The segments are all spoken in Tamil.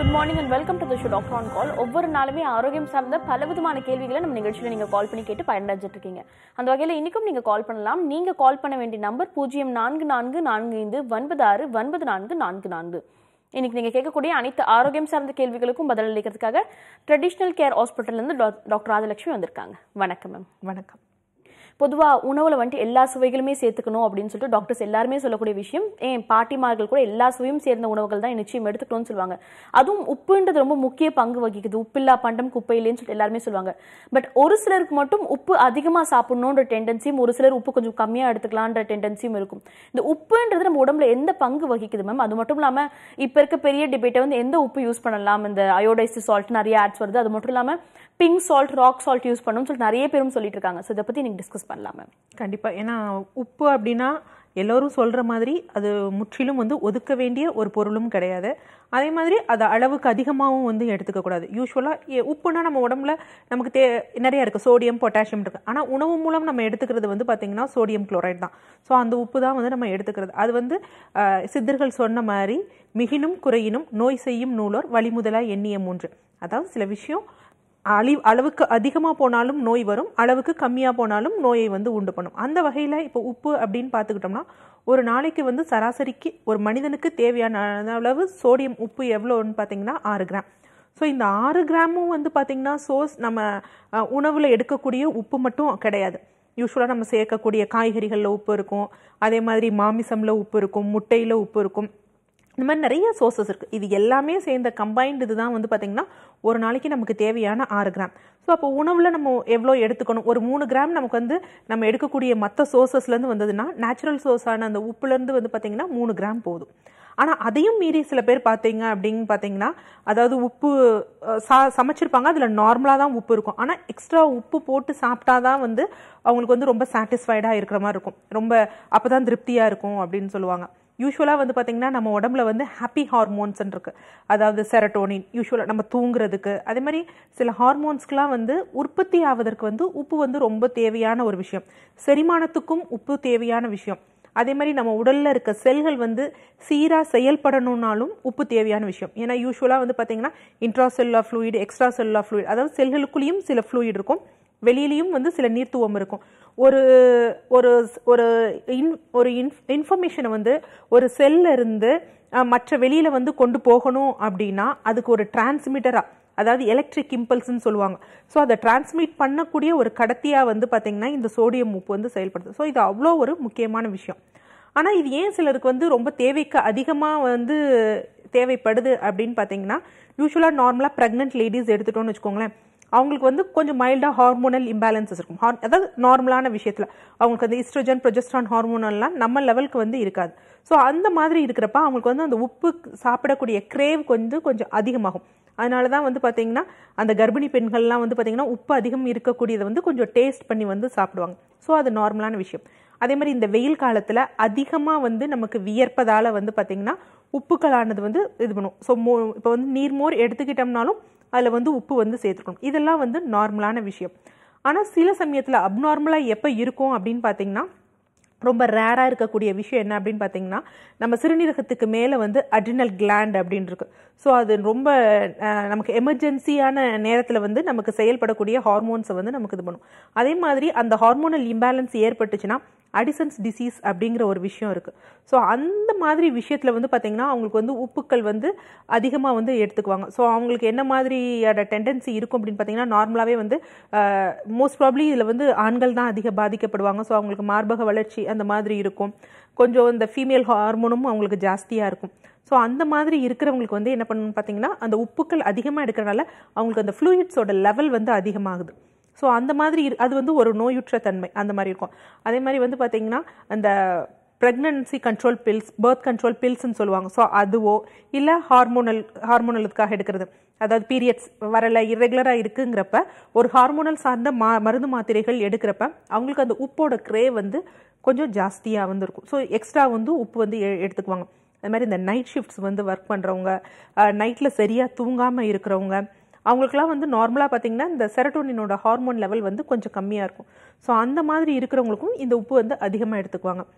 Good morning and welcome to the show doctor on call ஒவ்வொரு நாளுமே ஆரோக்கியம் சார்ந்த பல விதமான கேள்விகளை நம்ம நிகழ்ச்சியில் நீங்கள் கால் பண்ணி கேட்டு பயனடைஞ்சிட்டு இருக்கீங்க அந்த வகையில் இன்னைக்கும் நீங்கள் கால் பண்ணலாம் நீங்கள் கால் பண்ண வேண்டிய நம்பர் பூஜ்ஜியம் நான்கு நான்கு நான்கு ஐந்து ஒன்பது ஆறு ஒன்பது நான்கு நான்கு நான்கு இன்னைக்கு நீங்கள் கேட்கக்கூடிய அனைத்து ஆரோக்கியம் சார்ந்த கேள்விகளுக்கும் பதிலளிக்கிறதுக்காக ட்ரெடிஷ்னல் கேர் ஹாஸ்பிட்டல்லேருந்து டாக்டர் ராஜலட்சுமி வந்திருக்காங்க வணக்கம் மேம் வணக்கம் பொதுவாக உணவில் வந்துட்டு எல்லா சுவைகளுமே சேர்த்துக்கணும் அப்படின்னு சொல்லிட்டு டாக்டர்ஸ் எல்லாருமே சொல்லக்கூடிய விஷயம் ஏன் பாட்டிமார்கள் கூட எல்லா சுவையும் சேர்ந்த உணவுகள் தான் நிச்சயம் எடுத்துக்கணும்னு சொல்லுவாங்க அதுவும் உப்புன்றது ரொம்ப முக்கிய பங்கு வகிக்குது உப்பில்லா பண்டம் குப்பையிலேன்னு சொல்லிட்டு எல்லாருமே சொல்லுவாங்க பட் ஒரு சிலருக்கு மட்டும் உப்பு அதிகமாக சாப்பிடணுன்ற டெண்டன்சியும் ஒரு சிலர் உப்பு கொஞ்சம் கம்மியாக எடுத்துக்கலான்ற டெண்டன்சியும் இருக்கும் இந்த உப்புன்றது நம்ம உடம்புல எந்த பங்கு வகிக்குது மேம் அது மட்டும் இல்லாமல் இப்போ இருக்க பெரிய டிபேட்டை வந்து எந்த உப்பு யூஸ் பண்ணலாம் இந்த அயோடைஸ்டு சால்ட் நிறைய ஆட்ஸ் வருது அது மட்டும் இல்லாமல் pink salt rock salt use பண்ணணும்னு சொல்லிட்டு நிறைய பேரும் சொல்லிட்டு இருக்காங்க ஸோ இதை பற்றி நீங்கள் டிஸ்கஸ் பண்ணலாம் மேம் கண்டிப்பா ஏன்னா உப்பு அப்படின்னா எல்லோரும் சொல்ற மாதிரி அது முற்றிலும் வந்து ஒதுக்க வேண்டிய ஒரு பொருளும் கிடையாது அதே மாதிரி அது அளவுக்கு அதிகமாகவும் வந்து எடுத்துக்க கூடாது யூஸ்வலாக உப்புனா நம்ம உடம்புல நமக்கு தே நிறைய இருக்குது சோடியம் பொட்டாசியம் இருக்குது ஆனால் உணவு மூலம் நம்ம எடுத்துக்கிறது வந்து பார்த்திங்கன்னா சோடியம் குளோரைட் தான் ஸோ அந்த உப்பு தான் வந்து நம்ம எடுத்துக்கிறது அது வந்து அஹ், சித்தர்கள் சொன்ன மாதிரி மிகினும் குறையினும் நோய் செய்யும் நூலோர் வழிமுதலா எண்ணிய மூன்று அதாவது சில விஷயம் அளி அளவுக்கு அதிகமாக போனாலும் நோய் வரும் அளவுக்கு கம்மியாக போனாலும் நோயை வந்து உண்டு பண்ணும் அந்த வகையில் இப்போ உப்பு அப்படின்னு பார்த்துக்கிட்டோம்னா ஒரு நாளைக்கு வந்து சராசரிக்கு ஒரு மனிதனுக்கு தேவையான அளவு சோடியம் உப்பு எவ்வளோன்னு பார்த்தீங்கன்னா ஆறு கிராம் ஸோ இந்த ஆறு கிராமும் வந்து பார்த்தீங்கன்னா சோர்ஸ் நம்ம அஹ், உணவுல எடுக்கக்கூடிய உப்பு மட்டும் கிடையாது யூஸ்வலாக நம்ம சேர்க்கக்கூடிய காய்கறிகளில் உப்பு இருக்கும் அதே மாதிரி மாமிசம்ல உப்பு இருக்கும் முட்டையில் உப்பு இருக்கும் இந்த மாதிரி நிறைய சோர்சஸ் இருக்குது இது எல்லாமே சேர்ந்த கம்பைன்டு இதுதான் வந்து பார்த்திங்கன்னா ஒரு நாளைக்கு நமக்கு தேவையான ஆறு கிராம் ஸோ அப்போ உணவில் நம்ம எவ்வளோ எடுத்துக்கணும் ஒரு மூணு கிராம் நமக்கு வந்து நம்ம எடுக்கக்கூடிய மற்ற சோர்சஸ்லேருந்து வந்ததுன்னா நேச்சுரல் சோர்ஸான அந்த உப்புலேருந்து வந்து பார்த்திங்கன்னா மூணு கிராம் போதும் ஆனால் அதையும் மீறி சில பேர் பார்த்தீங்க அப்படின்னு பார்த்தீங்கன்னா அதாவது உப்பு அஹ், சா சமைச்சிருப்பாங்க அதில் நார்மலாக தான் உப்பு இருக்கும் ஆனால் எக்ஸ்ட்ரா உப்பு போட்டு சாப்பிட்டா தான் வந்து அவங்களுக்கு வந்து ரொம்ப சாட்டிஸ்ஃபைடாக இருக்கிற மாதிரி இருக்கும் ரொம்ப அப்போ தான் திருப்தியாக இருக்கும் அப்படின்னு சொல்லுவாங்க யூஸ்வலாக வந்து பார்த்தீங்கன்னா நம்ம உடம்புல வந்து ஹாப்பி ஹார்மோன்ஸ் இருக்கு அதாவது செரட்டோனின் யூஸ்வலாக நம்ம தூங்குறதுக்கு அதே மாதிரி சில ஹார்மோன்ஸ்க்குலாம் வந்து உற்பத்தி ஆவதற்கு வந்து உப்பு வந்து ரொம்ப தேவையான ஒரு விஷயம் செரிமானத்துக்கும் உப்பு தேவையான விஷயம் அதே மாதிரி நம்ம உடல்ல இருக்க செல்கள் வந்து சீரா செயல்படணும்னாலும் உப்பு தேவையான விஷயம் ஏன்னா யூஸ்வலாக வந்து பார்த்தீங்கன்னா இன்ட்ரா செல்லா ஃப்ளூயிட் எக்ஸ்ட்ரா செல்லா ஃப்ளூயிட் அதாவது செல்களுக்குள்ளேயும் சில ஃப்ளூயிட் இருக்கும் வெளியிலையும் வந்து சில நீர்த்துவம் இருக்கும் ஒரு ஒரு ஒரு இன் ஒரு இன்ஃபர்மேஷனை வந்து ஒரு செல்ல இருந்து அஹ், மற்ற வெளியில வந்து கொண்டு போகணும் அப்படின்னா அதுக்கு ஒரு டிரான்ஸ்மிட்டரா அதாவது எலக்ட்ரிக் இம்பல்ஸ்னு சொல்லுவாங்க ஸோ அதை டிரான்ஸ்மிட் பண்ணக்கூடிய ஒரு கடத்தியா வந்து பார்த்தீங்கன்னா இந்த சோடியம் உப்பு வந்து செயல்படுது ஸோ இது அவ்வளோ ஒரு முக்கியமான விஷயம் ஆனால் இது ஏன் சிலருக்கு வந்து ரொம்ப தேவைக்கு அதிகமாக வந்து தேவைப்படுது அப்படின்னு பார்த்தீங்கன்னா யூஸ்வலாக நார்மலாக ப்ரெக்னென்ட் லேடிஸ் எடுத்துட்டோம்னு வச்சுக்கோங்களேன் அவங்களுக்கு வந்து கொஞ்சம் மைல்டாக ஹார்மோனல் இம்பேலன்சஸ் இருக்கும் ஹார் அதாவது நார்மலான விஷயத்தில் அவங்களுக்கு அந்த இஸ்ட்ரோஜன் ப்ரொஜெஸ்ட்ரான் ஹார்மோனல்லாம் நம்ம லெவலுக்கு வந்து இருக்காது ஸோ அந்த மாதிரி இருக்கிறப்ப அவங்களுக்கு வந்து அந்த உப்பு சாப்பிடக்கூடிய கிரேவ் கொஞ்சம் கொஞ்சம் அதிகமாகும் அதனால தான் வந்து பார்த்தீங்கன்னா அந்த கர்ப்பிணி பெண்கள்லாம் வந்து பார்த்தீங்கன்னா உப்பு அதிகம் இருக்கக்கூடியதை வந்து கொஞ்சம் டேஸ்ட் பண்ணி வந்து சாப்பிடுவாங்க ஸோ அது நார்மலான விஷயம் அதே மாதிரி இந்த வெயில் காலத்தில் அதிகமாக வந்து நமக்கு வியர்ப்பதால் வந்து பார்த்தீங்கன்னா உப்புக்களானது வந்து இது பண்ணும் ஸோ மோ இப்போ வந்து நீர்மோர் எடுத்துக்கிட்டோம்னாலும் அதில் வந்து உப்பு வந்து சேர்த்துக்கணும் இதெல்லாம் வந்து நார்மலான விஷயம் ஆனால் சில சமயத்தில் அப்நார்மலாக எப்போ இருக்கும் அப்படின்னு பார்த்தீங்கன்னா ரொம்ப ரேராக இருக்கக்கூடிய விஷயம் என்ன அப்படின்னு பார்த்தீங்கன்னா நம்ம சிறுநீரகத்துக்கு மேலே வந்து அட்ரினல் கிளாண்ட் அப்படின்னு இருக்கு ஸோ அது ரொம்ப அஹ், நமக்கு எமர்ஜென்சியான நேரத்தில் வந்து நமக்கு செயல்படக்கூடிய ஹார்மோன்ஸை வந்து நமக்கு இது பண்ணும் அதே மாதிரி அந்த ஹார்மோனல் இம்பேலன்ஸ் ஏற்பட்டுச்சுன்னா அடிசன்ஸ் டிசீஸ் அப்படிங்கிற ஒரு விஷயம் இருக்கு ஸோ அந்த மாதிரி விஷயத்தில் வந்து பார்த்தீங்கன்னா அவங்களுக்கு வந்து உப்புக்கள் வந்து அதிகமாக வந்து எடுத்துக்குவாங்க ஸோ அவங்களுக்கு என்ன மாதிரியான டெண்டன்சி இருக்கும் அப்படின்னு பார்த்தீங்கன்னா நார்மலாகவே வந்து மோஸ்ட் ப்ராப்ளி இதில் வந்து ஆண்கள் தான் அதிக பாதிக்கப்படுவாங்க ஸோ அவங்களுக்கு மார்பக வளர்ச்சி அந்த மாதிரி இருக்கும் கொஞ்சம் இந்த ஃபீமேல் ஹார்மோனும் அவங்களுக்கு ஜாஸ்தியாக இருக்கும் ஸோ அந்த மாதிரி இருக்கிறவங்களுக்கு வந்து என்ன பண்ணணும்னு பார்த்தீங்கன்னா அந்த உப்புக்கள் அதிகமாக எடுக்கிறனால அவங்களுக்கு அந்த ஃப்ளூயிட்ஸோட லெவல் வந்து அதிகமாகுது ஸோ அந்த மாதிரி இரு- அது வந்து ஒரு நோயுற்ற தன்மை அந்த மாதிரி இருக்கும் அதே மாதிரி வந்து பார்த்தீங்கன்னா அந்த pregnancy control pills birth control பில்ஸ்னு சொல்லுவாங்க ஸோ அதுவோ இல்லை ஹார்மோனல் ஹார்மோனலுக்காக எடுக்கிறது அதாவது பீரியட்ஸ் வரல இரெகுலராக இருக்குங்கிறப்ப ஒரு ஹார்மோனல் சார்ந்த மா மருந்து மாத்திரைகள் எடுக்கிறப்ப அவங்களுக்கு அந்த உப்போட கிரே வந்து கொஞ்சம் ஜாஸ்தியாக வந்து இருக்கும் ஸோ எக்ஸ்ட்ரா வந்து உப்பு வந்து எ- எடுத்துக்குவாங்க அது மாதிரி இந்த நைட் ஷிஃப்ட்ஸ் வந்து ஒர்க் பண்ணுறவங்க நைட்டில் சரியாக தூங்காமல் இருக்கிறவங்க அவங்களுக்குலாம் வந்து நார்மலாக பார்த்தீங்கன்னா இந்த செரட்டோனினோட ஹார்மோன் லெவல் வந்து கொஞ்சம் கம்மியாக இருக்கும் ஸோ அந்த மாதிரி இருக்கிறவங்களுக்கும் இந்த உப்பு வந்து அதிகமாக எடுத்துக்குவாங்க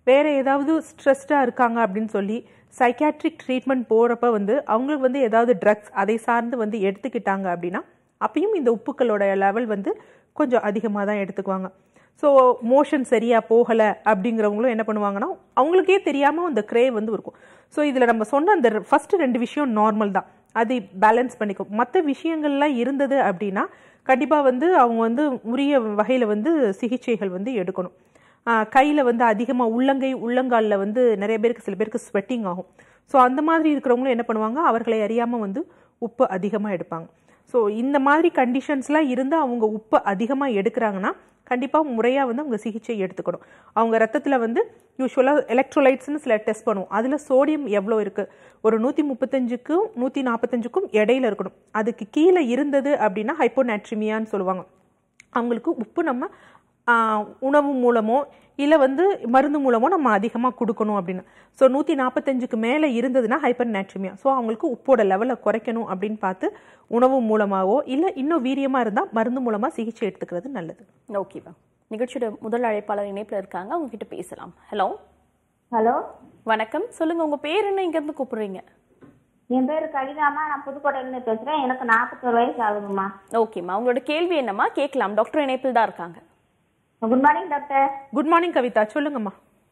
வேற ஏதாவது ஸ்ட்ரெஸ்டாக இருக்காங்க அப்படின்னு சொல்லி சைக்காட்ரிக் ட்ரீட்மெண்ட் போகிறப்ப வந்து அவங்களுக்கு வந்து ஏதாவது ட்ரக்ஸ் அதை சார்ந்து வந்து எடுத்துக்கிட்டாங்க அப்படின்னா அப்பயும் இந்த உப்புக்களோட லெவல் வந்து கொஞ்சம் அதிகமாக தான் எடுத்துக்குவாங்க ஸோ மோஷன் சரியாக போகலை அப்படிங்கிறவங்களும் என்ன பண்ணுவாங்கன்னா அவங்களுக்கே தெரியாமல் அந்த க்ரே வந்து இருக்கும் ஸோ இதில் நம்ம சொன்ன அந்த ஃபஸ்ட்டு ரெண்டு விஷயம் நார்மல் தான் அது பேலன்ஸ் பண்ணிக்கும் மற்ற விஷயங்கள்லாம் இருந்தது அப்படின்னா கண்டிப்பாக வந்து அவங்க வந்து உரிய வகையில் வந்து சிகிச்சைகள் வந்து எடுக்கணும் கையில் வந்து அதிகமாக உள்ளங்கை உள்ளங்காலில் வந்து நிறைய பேருக்கு சில பேருக்கு ஸ்வெட்டிங் ஆகும் ஸோ அந்த மாதிரி இருக்கிறவங்களும் என்ன பண்ணுவாங்க அவர்களை அறியாமல் வந்து உப்பு அதிகமாக எடுப்பாங்க ஸோ இந்த மாதிரி கண்டிஷன்ஸ்லாம் இருந்து அவங்க உப்பு அதிகமாக எடுக்கிறாங்கன்னா கண்டிப்பாக முறையாக வந்து அவங்க சிகிச்சை எடுத்துக்கணும் அவங்க ரத்தத்தில் வந்து யூஸ்வலாக எலக்ட்ரோலைட்ஸ்னு சில டெஸ்ட் பண்ணுவோம் அதில் சோடியம் எவ்வளோ இருக்குது ஒரு நூற்றி முப்பத்தஞ்சுக்கும் நூற்றி நாற்பத்தஞ்சுக்கும் இடையில இருக்கணும் அதுக்கு கீழே இருந்தது அப்படின்னா ஹைப்போநாட்ரிமியான்னு சொல்லுவாங்க அவங்களுக்கு உப்பு நம்ம ஆஹ், உணவு மூலமோ இல்லை வந்து மருந்து மூலமோ நம்ம அதிகமாக கொடுக்கணும் அப்படின்னு ஸோ நூற்றி நாற்பத்தஞ்சுக்கு மேலே இருந்ததுன்னா ஹைப்பர் நேட்ரிமியா ஸோ அவங்களுக்கு உப்போட லெவலை குறைக்கணும் அப்படின்னு பார்த்து உணவு மூலமாகவோ இல்லை இன்னும் வீரியமாக இருந்தால் மருந்து மூலமாக சிகிச்சை எடுத்துக்கிறது நல்லது ஓகே மேம் நிகழ்ச்சியோட முதல் அழைப்பாளர் இணைப்புல இருக்காங்க அவங்க கிட்ட பேசலாம் ஹலோ ஹலோ வணக்கம் சொல்லுங்க உங்க பேர் என்ன இங்க இருந்து கூப்பிடுறீங்க என் பேர் கவிதாம்மா நான் புதுக்கோட்டையிலேருந்து பேசுகிறேன் எனக்கு நாற்பத்தொரு வயசு ஆகுதும்மா ஓகேம்மா உங்களோட கேள்வி என்னம்மா கேட்கலாம் டாக்டர் இணைப்பில் தான் இருக்காங்க good morning doctor good morning Kavitha சொல்லுங்கம்மா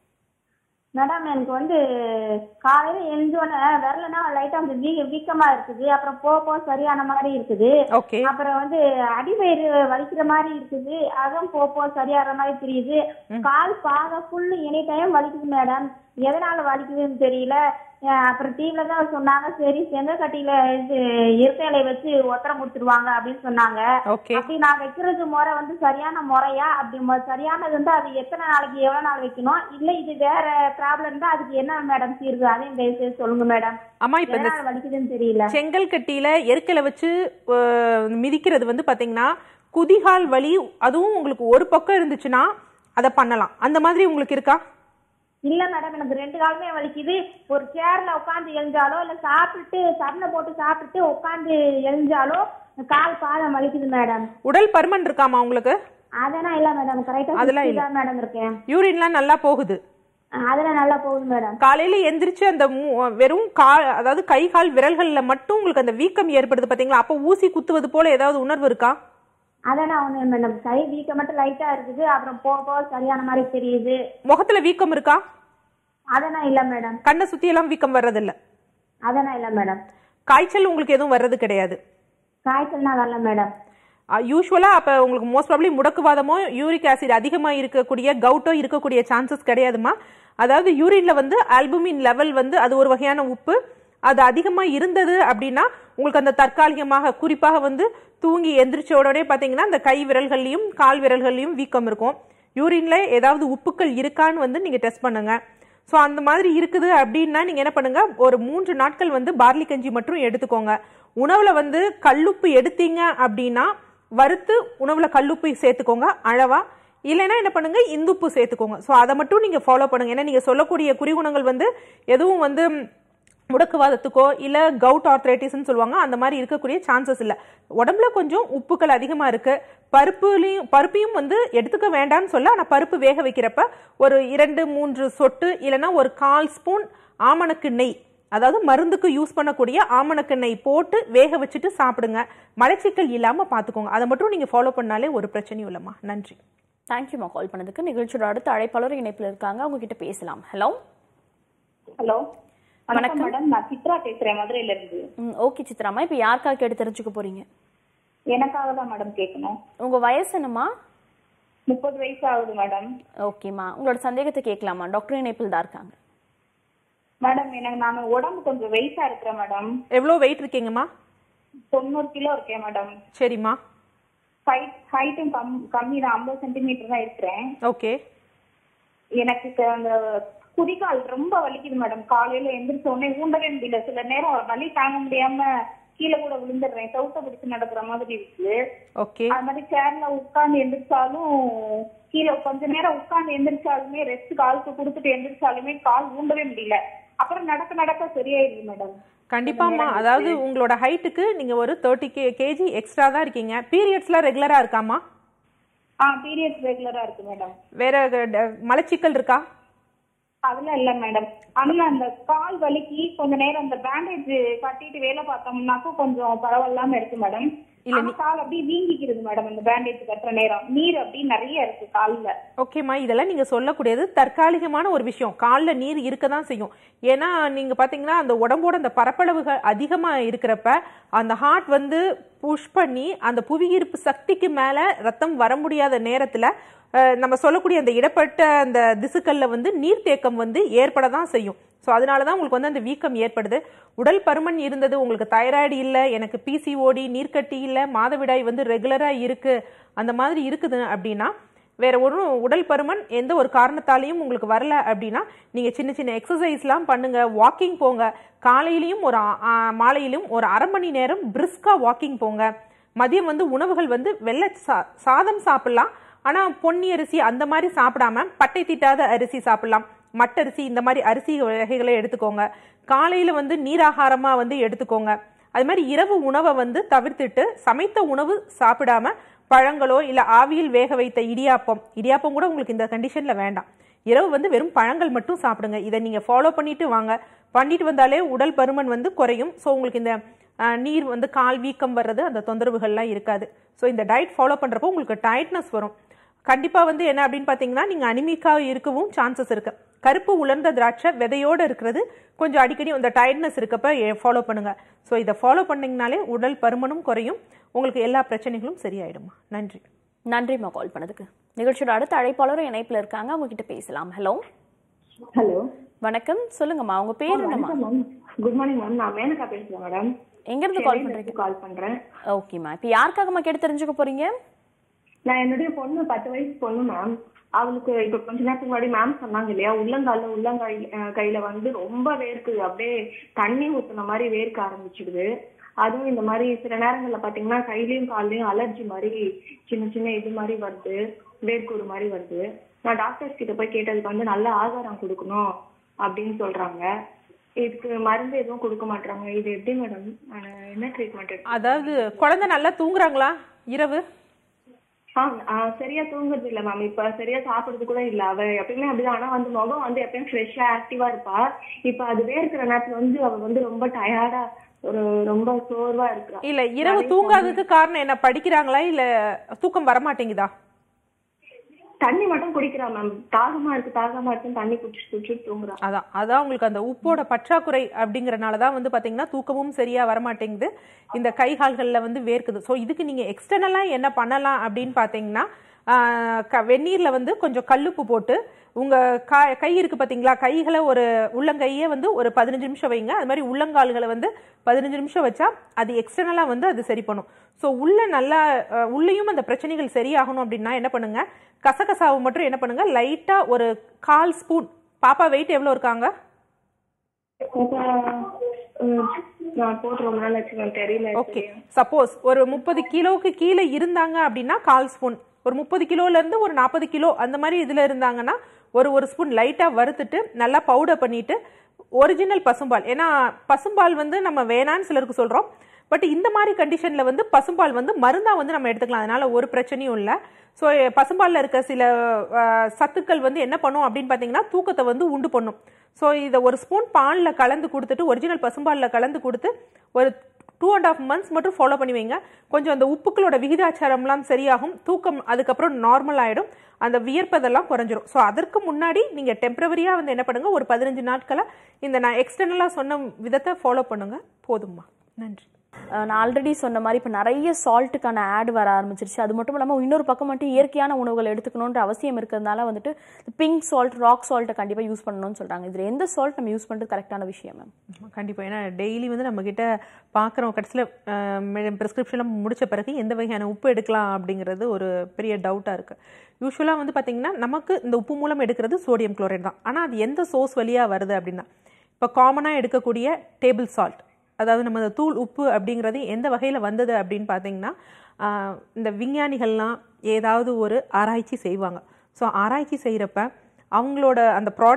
மேடம் எனக்கு வந்து காலையில் எழுந்தோடனே விரலனா லைட்டாக வந்து வீ வீக்கமாக இருக்குது அப்புறம் போக போக சரியான மாதிரி இருக்குது ஓகே அப்புறம் வந்து அடிவயிறு வலிக்கிற மாதிரி இருக்குது அதுவும் போக போக சரியாகிற மாதிரி தெரியுது கால் பாதம் ஃபுல்லு எனி டைம் வலிக்குது மேடம் எதனால வலிக்குதுன்னு தெரியல அஹ் அப்புறம் டிவில தான் சொன்னாங்க சரி செங்கக்கட்டியில இது இருக்கையில வச்சு ஒத்தரம் கொடுத்துருவாங்க அப்படின்னு சொன்னாங்க ஓகே அப்படி நான் வைக்கிறது முறை வந்து சரியான முறையா அப்படி மொ- சரியானது வந்து அது எத்தனை நாளைக்கு எவ்வளவு நாள் வைக்கணும் இல்ல இது வேற ப்ராப்ளம் தான் அதுக்கு என்ன மேடம் தீர்வு அதையும் தயவு செய்து சொல்லுங்க மேடம் அம்மா இப்போ இந்த எதனால வலிக்குதுன்னு தெரியல செங்கல் கட்டியில எருக்கலை வச்சு அஹ், மிதிக்கிறது வந்து பாத்தீங்கன்னா குதிகால் வலி அதுவும் உங்களுக்கு ஒரு பக்கம் இருந்துச்சுன்னா அதை பண்ணலாம் அந்த மாதிரி உங்களுக்கு இருக்கா இல்ல மேடம் எனக்கு ரெண்டு காலுமே வலிக்குது ஒரு சேர்ல உட்காந்து எழுந்தாலோ இல்ல சாப்பிட்டு சரணை போட்டு சாப்பிட்டு உட்காந்து எழுந்தாலோ கால் பாதம் வலிக்குது மேடம் உடல் பருமன் இருக்காமா உங்களுக்கு அதெல்லாம் இல்ல மேடம் கரெக்டா அதெல்லாம் இல்ல. தான் மேடம் இருக்கேன் யூரின்லாம் நல்லா போகுது அதெல்லாம் நல்லா போகுது மேடம் காலையில எந்திரிச்சு அந்த மூ- வெறும் கால் அதாவது கை கால் விரல்கள்ல மட்டும் உங்களுக்கு அந்த வீக்கம் ஏற்படுது பாத்தீங்களா அப்போ ஊசி குத்துவது போல ஏதாவது உணர்வு இருக்கா அதெல்லாம் ஒண்ணு மேடம் கை வீக்க மட்டும் லைட்டா இருக்குது அப்புறம் போக போக சரியான மாதிரி தெரியுது முகத்துல வீக்கம் இருக்கா அதெல்லாம் இல்ல மேடம் கண்ணை சுத்தி எல்லாம் வீக்கம் வர்றதில்ல அதெல்லாம் இல்ல மேடம் காய்ச்சல் உங்களுக்கு எதுவும் வர்றது கிடையாது காய்ச்சல்னா வரல மேடம் யூஸ்வலா அப்ப உங்களுக்கு மோஸ்ட் ப்ராப்ளி முடக்குவாதமோ யூரிக் ஆசிட் அதிகமா இருக்கக்கூடிய கவுட்டோ இருக்கக்கூடிய சான்சஸ் கிடையாதுமா அதாவது யூரின்ல வந்து ஆல்புமின் லெவல் வந்து அது ஒரு வகையான உப்பு அது அதிகமா இருந்தது அப்படின்னா உங்களுக்கு அந்த தற்காலிகமாக குறிப்பாக வந்து தூங்கி எந்திரிச்ச உடனே பாத்தீங்கன்னா அந்த கை விரல்கள்லயும் கால் விரல்கள்லயும் வீக்கம் இருக்கும் யூரின்ல ஏதாவது உப்புக்கள் இருக்கான்னு வந்து நீங்க டெஸ்ட் பண்ணுங்க ஸோ அந்த மாதிரி இருக்குது அப்படின்னா நீங்க என்ன பண்ணுங்க ஒரு மூன்று நாட்கள் வந்து பார்லி கஞ்சி மட்டும் எடுத்துக்கோங்க உணவுல வந்து கல்லுப்பு எடுத்தீங்க அப்படின்னா வறுத்து உணவுல கல்லுப்பு சேர்த்துக்கோங்க அளவா இல்லைன்னா என்ன பண்ணுங்க இந்துப்பு சேர்த்துக்கோங்க ஸோ அதை மட்டும் நீங்க ஃபாலோ பண்ணுங்க ஏன்னா நீங்க சொல்லக்கூடிய குறிகுணங்கள் வந்து எதுவும் வந்து ம், முடக்குவாதத்துக்கோ இல்ல கவுட் ஆர்த்ரைட்டிஸ்னு சொல்லுவாங்க அந்த மாதிரி இருக்கக்கூடிய சான்சஸ் இல்ல உடம்புல கொஞ்சம் உப்புக்கள் அதிகமா இருக்கு பருப்புலையும் பருப்பையும் வந்து எடுத்துக்க வேண்டாம்னு சொல்ல ஆனா பருப்பு வேக வைக்கிறப்ப ஒரு இரண்டு மூன்று சொட்டு இல்லைன்னா ஒரு கால் ஸ்பூன் ஆமணக்கு நெய் அதாவது மருந்துக்கு யூஸ் பண்ணக்கூடிய ஆமணக்கு நெய் போட்டு வேக வச்சுட்டு சாப்பிடுங்க மலச்சிக்கல் இல்லாம பாத்துக்கோங்க அதை மட்டும் நீங்க ஃபாலோ பண்ணாலே ஒரு பிரச்சனையும் இல்லைம்மா நன்றி தேங்க்யூமா கால் பண்ணதுக்கு நிகழ்ச்சியோட அடுத்த அழைப்பாளர் இணைப்பில் இருக்காங்க அவங்க கிட்ட பேசலாம் ஹலோ ஹலோ வணக்கம் மேடம் நான் சித்ரா பேசுறேன் மதுரையில இருந்து ம் ஓகே சித்ராமா இப்போ யாருக்காக கேட்டு தெரிஞ்சுக்க போறீங்க எனக்காக தான் மேடம் கேட்கணும் உங்க வயசு என்னம்மா முப்பது வயசு ஆகுது மேடம் ஓகேம்மா உங்களோட சந்தேகத்தை கேட்கலாமா டாக்டர் இணைப்பில் தான் இருக்காங்க மேடம் எனக்கு நான் உடம்பு கொஞ்சம் வெயிட்டா இருக்கிறேன் மேடம் எவ்வளோ வெயிட் இருக்கீங்கம்மா தொண்ணூறு கிலோ இருக்கேன் மேடம் சரிம்மா ஹைட் ஹைட்டும் கம் கம்மி தான் ஐம்பது சென்டிமீட்டர் தான் இருக்கிறேன் ஓகே எனக்கு க- அந்த குதிகால் ரொம்ப வலிக்குது மேடம் காலையில எந்திரிச்ச உடனே ஊண்டவே முடியல சில நேரம் வலி தாங்க முடியாம கீழே கூட விழுந்துடுறேன் சவுத்த பிடிச்சு நடக்கிற மாதிரி இருக்கு ஓகே அது மாதிரி சேர்ல உட்கார்ந்து எந்திரிச்சாலும் கீழே கொஞ்ச நேரம் உட்கார்ந்து எந்திரிச்சாலுமே ரெஸ்ட் காலுக்கு கொடுத்துட்டு எந்திரிச்சாலுமே கால் ஊண்டவே முடியல அப்புறம் நடக்க நடக்க சரியாயிருது மேடம் கண்டிப்பாம்மா அதாவது உங்களோட ஹைட்டுக்கு நீங்க ஒரு தேர்ட்டி கே கேஜி எக்ஸ்ட்ரா தான் இருக்கீங்க பீரியட்ஸ்லாம் ரெகுலரா இருக்காமா ஆ பீரியட்ஸ் ரெகுலரா இருக்கு மேடம் வேற ட- மலச்சிக்கல் இருக்கா அதெல்லாம் இல்ல மேடம் ஆனா அந்த கால் வலிக்கு கொஞ்ச நேரம் அந்த பேண்டேஜ் கட்டிட்டு வேலை பார்த்தோம்னாக்கும் கொஞ்சம் பரவாயில்லாம இருக்கு மேடம் இல்ல, ஆனா கால் அப்படியே வீங்கிக்கிறது மேடம் அந்த பேண்டேஜ் கட்டுற நேரம் நீர் அப்படியே நிறைய இருக்கு கால்ல ஓகேம்மா இதெல்லாம் நீங்க சொல்லக்கூடியது தற்காலிகமான ஒரு விஷயம் காலில் நீர் இருக்க தான் செய்யும் ஏன்னா நீங்க பாத்தீங்கன்னா அந்த உடம்போட அந்த பரப்பளவுகள் அதிகமா இருக்கிறப்ப அந்த ஹார்ட் வந்து புஷ் பண்ணி அந்த புவியீர்ப்பு சக்திக்கு மேல ரத்தம் வர முடியாத நேரத்துல அஹ், நம்ம சொல்லக்கூடிய அந்த இடப்பட்ட அந்த திசுக்கள்ல வந்து நீர்த்தேக்கம் வந்து ஏற்பட தான் செய்யும் ஸோ அதனால தான் உங்களுக்கு வந்து அந்த வீக்கம் ஏற்படுது உடல் பருமன் இருந்தது உங்களுக்கு தைராய்டு இல்லை எனக்கு பிசிஓடி நீர்க்கட்டி இல்லை மாதவிடாய் வந்து ரெகுலராக இருக்கு அந்த மாதிரி இருக்குது அப்படின்னா வேற ஒரு உடல் பருமன் எந்த ஒரு காரணத்தாலையும் உங்களுக்கு வரல அப்படின்னா நீங்க சின்ன சின்ன எக்ஸசைஸ்லாம் பண்ணுங்க வாக்கிங் போங்க காலையிலயும் ஒரு ஆ- ஆ, மாலையிலும் ஒரு அரை மணி நேரம் பிரிஸ்கா வாக்கிங் போங்க மதியம் வந்து உணவுகள் வந்து வெள்ளை சா சாதம் சாப்பிடலாம் ஆனா பொன்னி அரிசி அந்த மாதிரி சாப்பிடாம பட்டை தீட்டாத அரிசி சாப்பிடலாம் மட்டரிசி இந்த மாதிரி அரிசி வகைகளை எடுத்துக்கோங்க காலையில வந்து நீராகாரமா வந்து எடுத்துக்கோங்க அது மாதிரி இரவு உணவை வந்து தவிர்த்துட்டு சமைத்த உணவு சாப்பிடாம பழங்களோ இல்ல ஆவியில் வேக வைத்த இடியாப்பம் இடியாப்பம் கூட உங்களுக்கு இந்த கண்டிஷன்ல வேண்டாம் இரவு வந்து வெறும் பழங்கள் மட்டும் சாப்பிடுங்க இதை நீங்க ஃபாலோ பண்ணிட்டு வாங்க பண்ணிட்டு வந்தாலே உடல் பருமன் வந்து குறையும் ஸோ உங்களுக்கு இந்த அஹ், நீர் வந்து கால் வீக்கம் வர்றது அந்த தொந்தரவுகள்லாம் இருக்காது ஸோ இந்த டயட் ஃபாலோ பண்றப்போ உங்களுக்கு டயட்னஸ் வரும் கண்டிப்பா வந்து என்ன அப்படின்னு பாத்தீங்கன்னா நீங்க அனிமிக்கா இருக்கவும் சான்சஸ் இருக்கு கருப்பு உலர்ந்த திராட்சை விதையோட இருக்கிறது கொஞ்சம் அடிக்கடி அந்த டயர்ட்னஸ் இருக்கப்ப ஃபாலோ பண்ணுங்க ஸோ இதை ஃபாலோ பண்ணீங்கனாலே உடல் பருமனும் குறையும் உங்களுக்கு எல்லா பிரச்சனைகளும் சரியாயிடுமா நன்றி நன்றிம்மா கால் பண்ணதுக்கு நிகழ்ச்சியோட அடுத்த அழைப்பாளரும் இணைப்புல இருக்காங்க அவங்க கிட்ட பேசலாம் ஹலோ ஹலோ வணக்கம் சொல்லுங்கம்மா உங்க பேர் என்னம்மா மேம் குட் மார்னிங் மேம் நான் மேனகா பேசுறேன் மேடம் எங்க இருந்து கால் பண்றீங்க கால் பண்றேன் ஓகேம்மா இப்போ யாருக்காகம்மா கேட்டு தெரிஞ்சுக்க போறீங்க நான் என்னுடைய பொண்ணு பத்து வயசு பொண்ணு மேம் அவளுக்கு இப்ப கொஞ்ச நேரத்துக்கு முன்னாடி மேம் சொன்னாங்க இல்லையா உள்ளங்கால்ல உள்ளங்கை அஹ், கையில வந்து ரொம்ப வேர்க்குது அப்படியே தண்ணி ஊத்துன மாதிரி வேர்க்க ஆரம்பிச்சிடுது அதுவும் இந்த மாதிரி சில நேரங்கள்ல பாத்தீங்கன்னா கையிலயும் கால்லயும் அலர்ஜி மாதிரி சின்ன சின்ன இது மாதிரி வருது வேர்க்கூறு மாதிரி வருது நான் டாக்டர்ஸ் கிட்ட போய் கேட்டதுக்கு வந்து நல்ல ஆகாரம் கொடுக்கணும் அப்படின்னு சொல்றாங்க இதுக்கு மருந்து எதுவும் கொடுக்க மாட்டாங்க இது எப்படி மேடம் என்ன ட்ரீட்மெண்ட் அதாவது குழந்தை நல்லா தூங்குறாங்களா இரவு ஆ ஆ, சரியா தூங்குறது இல்ல மேம் இப்ப சரியா சாப்பிடுறது கூட இல்ல அவ எப்பயுமே அப்படிதான் ஆனா வந்து முகம் வந்து எப்பயும் ஃப்ரெஷ்ஷா ஆக்டிவா இருப்பா இப்ப அது வேர்க்கிற நேரத்துல வந்து அவ வந்து ரொம்ப டயர்டா ஒரு ரொம்ப சோர்வா இருக்கிறா இல்ல இரவு தூங்காததுக்கு காரணம் என்ன படிக்கிறாங்களா இல்ல தூக்கம் வரமாட்டேங்குதா தண்ணி மட்டும் குடிக்கிறா மேம் தாகமா இருக்கு தாகமா இருக்குன்னு தண்ணி குடிச்சு குடிச்சிட்டு தூங்குறா அதான் அதான் உங்களுக்கு அந்த உப்போட பற்றாக்குறை அப்படிங்கறனால தான் வந்து பாத்தீங்கன்னா தூக்கமும் சரியா வரமாட்டேங்குது இந்த கை கால்கள்ல வந்து வேர்க்குது ஸோ இதுக்கு நீங்க எக்ஸ்டர்னலா என்ன பண்ணலாம் அப்படின்னு பாத்தீங்கன்னா ஆஹ், க- வெந்நீர்ல வந்து கொஞ்சம் கல்லுப்பு போட்டு உங்க கா கை இருக்கு பாத்தீங்களா கைகளை ஒரு உள்ளங்கையே வந்து ஒரு பதினஞ்சு நிமிஷம் வைங்க அது மாதிரி உள்ளங்கால்களை வந்து பதினஞ்சு நிமிஷம் வச்சா அது எக்ஸ்டர்னலா வந்து அது சரி பண்ணும் ஸோ உள்ள நல்லா அஹ், உள்ளேயும் அந்த பிரச்சனைகள் சரியாகணும் அப்படின்னா என்ன பண்ணுங்க கசகசாவை மட்டும் என்ன பண்ணுங்க லைட்டா ஒரு கால் ஸ்பூன் பாப்பா வெயிட் எவ்வளோ இருக்காங்க அப்ப, ம், நான் போட்டு ரொம்ப நாள் ஆச்சு மேம் தெரியல ஓகே சப்போஸ் ஒரு முப்பது கிலோவுக்கு கீழே இருந்தாங்க அப்படின்னா கால் ஸ்பூன் ஒரு முப்பது கிலோல இருந்து ஒரு நாற்பது கிலோ அந்த மாதிரி இதுல இருந்தாங்கன்னா ஒரு ஒரு ஸ்பூன் லைட்டா வறுத்துட்டு நல்லா பவுடர் பண்ணிட்டு ஒரிஜினல் பசும்பால் ஏன்னா பசும்பால் வந்து நம்ம வேணான்னு சிலருக்கு சொல்றோம் பட் இந்த மாதிரி கண்டிஷன்ல வந்து பசும்பால் வந்து மருந்தா வந்து நம்ம எடுத்துக்கலாம் அதனால ஒரு பிரச்சனையும் இல்லை ஸோ பசும்பாலில் இருக்க சில அஹ், சத்துக்கள் வந்து என்ன பண்ணும் அப்படின்னு பார்த்தீங்கன்னா தூக்கத்தை வந்து உண்டு பண்ணும் ஸோ இதை ஒரு ஸ்பூன் பாலில் கலந்து கொடுத்துட்டு ஒரிஜினல் பசும்பாலில் கலந்து கொடுத்து ஒரு டூ அண்ட் ஆஃப் மந்த்ஸ் மட்டும் ஃபாலோ பண்ணி வைங்க கொஞ்சம் அந்த உப்புக்களோட விகிதாச்சாரம்லாம் சரியாகும் தூக்கம் அதுக்கப்புறம் நார்மல் ஆயிடும் அந்த வியர்ப்பதெல்லாம் குறைஞ்சிரும் ஸோ அதற்கு முன்னாடி நீங்கள் டெம்பரவரியாக வந்து என்ன பண்ணுங்க ஒரு பதினஞ்சு நாட்களாக இந்த நான் எக்ஸ்டர்னலாக சொன்ன விதத்தை ஃபாலோ பண்ணுங்க போதும்மா நன்றி அஹ் நான் ஆல்ரெடி சொன்ன மாதிரி இப்போ நிறைய சால்ட்டுக்கான ஆட் வர ஆரம்பிச்சிருச்சு அது மட்டும் இல்லாமல் இன்னொரு பக்கம் மட்டும் இயற்கையான உணவுகள் எடுத்துக்கணுன்ற அவசியம் இருக்கிறதுனால வந்துட்டு பிங்க் சால்ட் ராக் சால்ட்டை கண்டிப்பாக யூஸ் பண்ணணும்னு சொல்கிறாங்க இதில் எந்த சால்ட் நம்ம யூஸ் பண்ணுறது கரெக்டான விஷயம் மேம் ஆமா, கண்டிப்பா ஏன்னா டெய்லி வந்து நம்ம கிட்ட பார்க்குறோம் கடைசியில் ப்ரிஸ்கிரிப்ஷன்லாம் முடிச்ச பிறகு எந்த வகையான உப்பு எடுக்கலாம் அப்படிங்கிறது ஒரு பெரிய டவுட்டாக இருக்கு யூஸ்வலாக வந்து பார்த்தீங்கன்னா நமக்கு இந்த உப்பு மூலம் எடுக்கிறது சோடியம் குளோரைட் தான் ஆனால் அது எந்த சோர்ஸ் வழியாக வருது அப்படின்னா இப்போ காமனாக எடுக்கக்கூடிய டேபிள் சால்ட் அதாவது நம்ம இந்த தூள் உப்பு அப்படிங்கிறது எந்த வகையில் வந்தது அப்படின்னு பார்த்தீங்கன்னா ஆஹ், இந்த விஞ்ஞானிகள்லாம் ஏதாவது ஒரு ஆராய்ச்சி செய்வாங்க ஸோ ஆராய்ச்சி செய்கிறப்ப அவங்களோட அந்த ப்ராடக்ட்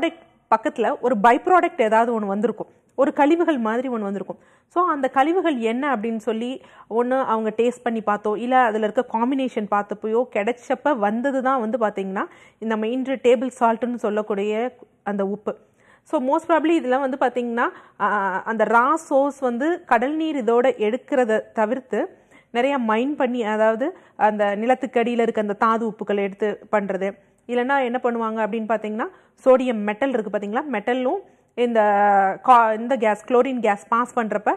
பக்கத்தில் ஒரு பை ப்ராடக்ட் ஏதாவது ஒன்று வந்திருக்கும் ஒரு கழிவுகள் மாதிரி ஒன்று வந்திருக்கும் ஸோ அந்த கழிவுகள் என்ன அப்படின்னு சொல்லி ஒன்று அவங்க டேஸ்ட் பண்ணி பார்த்தோ இல்லை அதில் இருக்க காம்பினேஷன் பார்த்தப்போயோ கிடைச்சப்ப வந்தது தான் வந்து பார்த்தீங்கன்னா நம்ம இன்று டேபிள் சால்ட்டுன்னு சொல்லக்கூடிய அந்த உப்பு ஸோ மோஸ்ட் ப்ராப்ளி இதெல்லாம் வந்து பார்த்தீங்கன்னா ஆஹ், அந்த ரா சோர்ஸ் வந்து கடல் நீர் இதோட எடுக்கிறத தவிர்த்து நிறைய மைன் பண்ணி அதாவது அந்த நிலத்துக்கு அடியில் இருக்க அந்த தாது உப்புக்களை எடுத்து பண்ணுறது இல்லைன்னா என்ன பண்ணுவாங்க அப்படின்னு பார்த்தீங்கன்னா சோடியம் மெட்டல் இருக்குது பார்த்தீங்களா மெட்டலும் இந்த கா இந்த கேஸ் குளோரின் கேஸ் பாஸ் பண்ணுறப்ப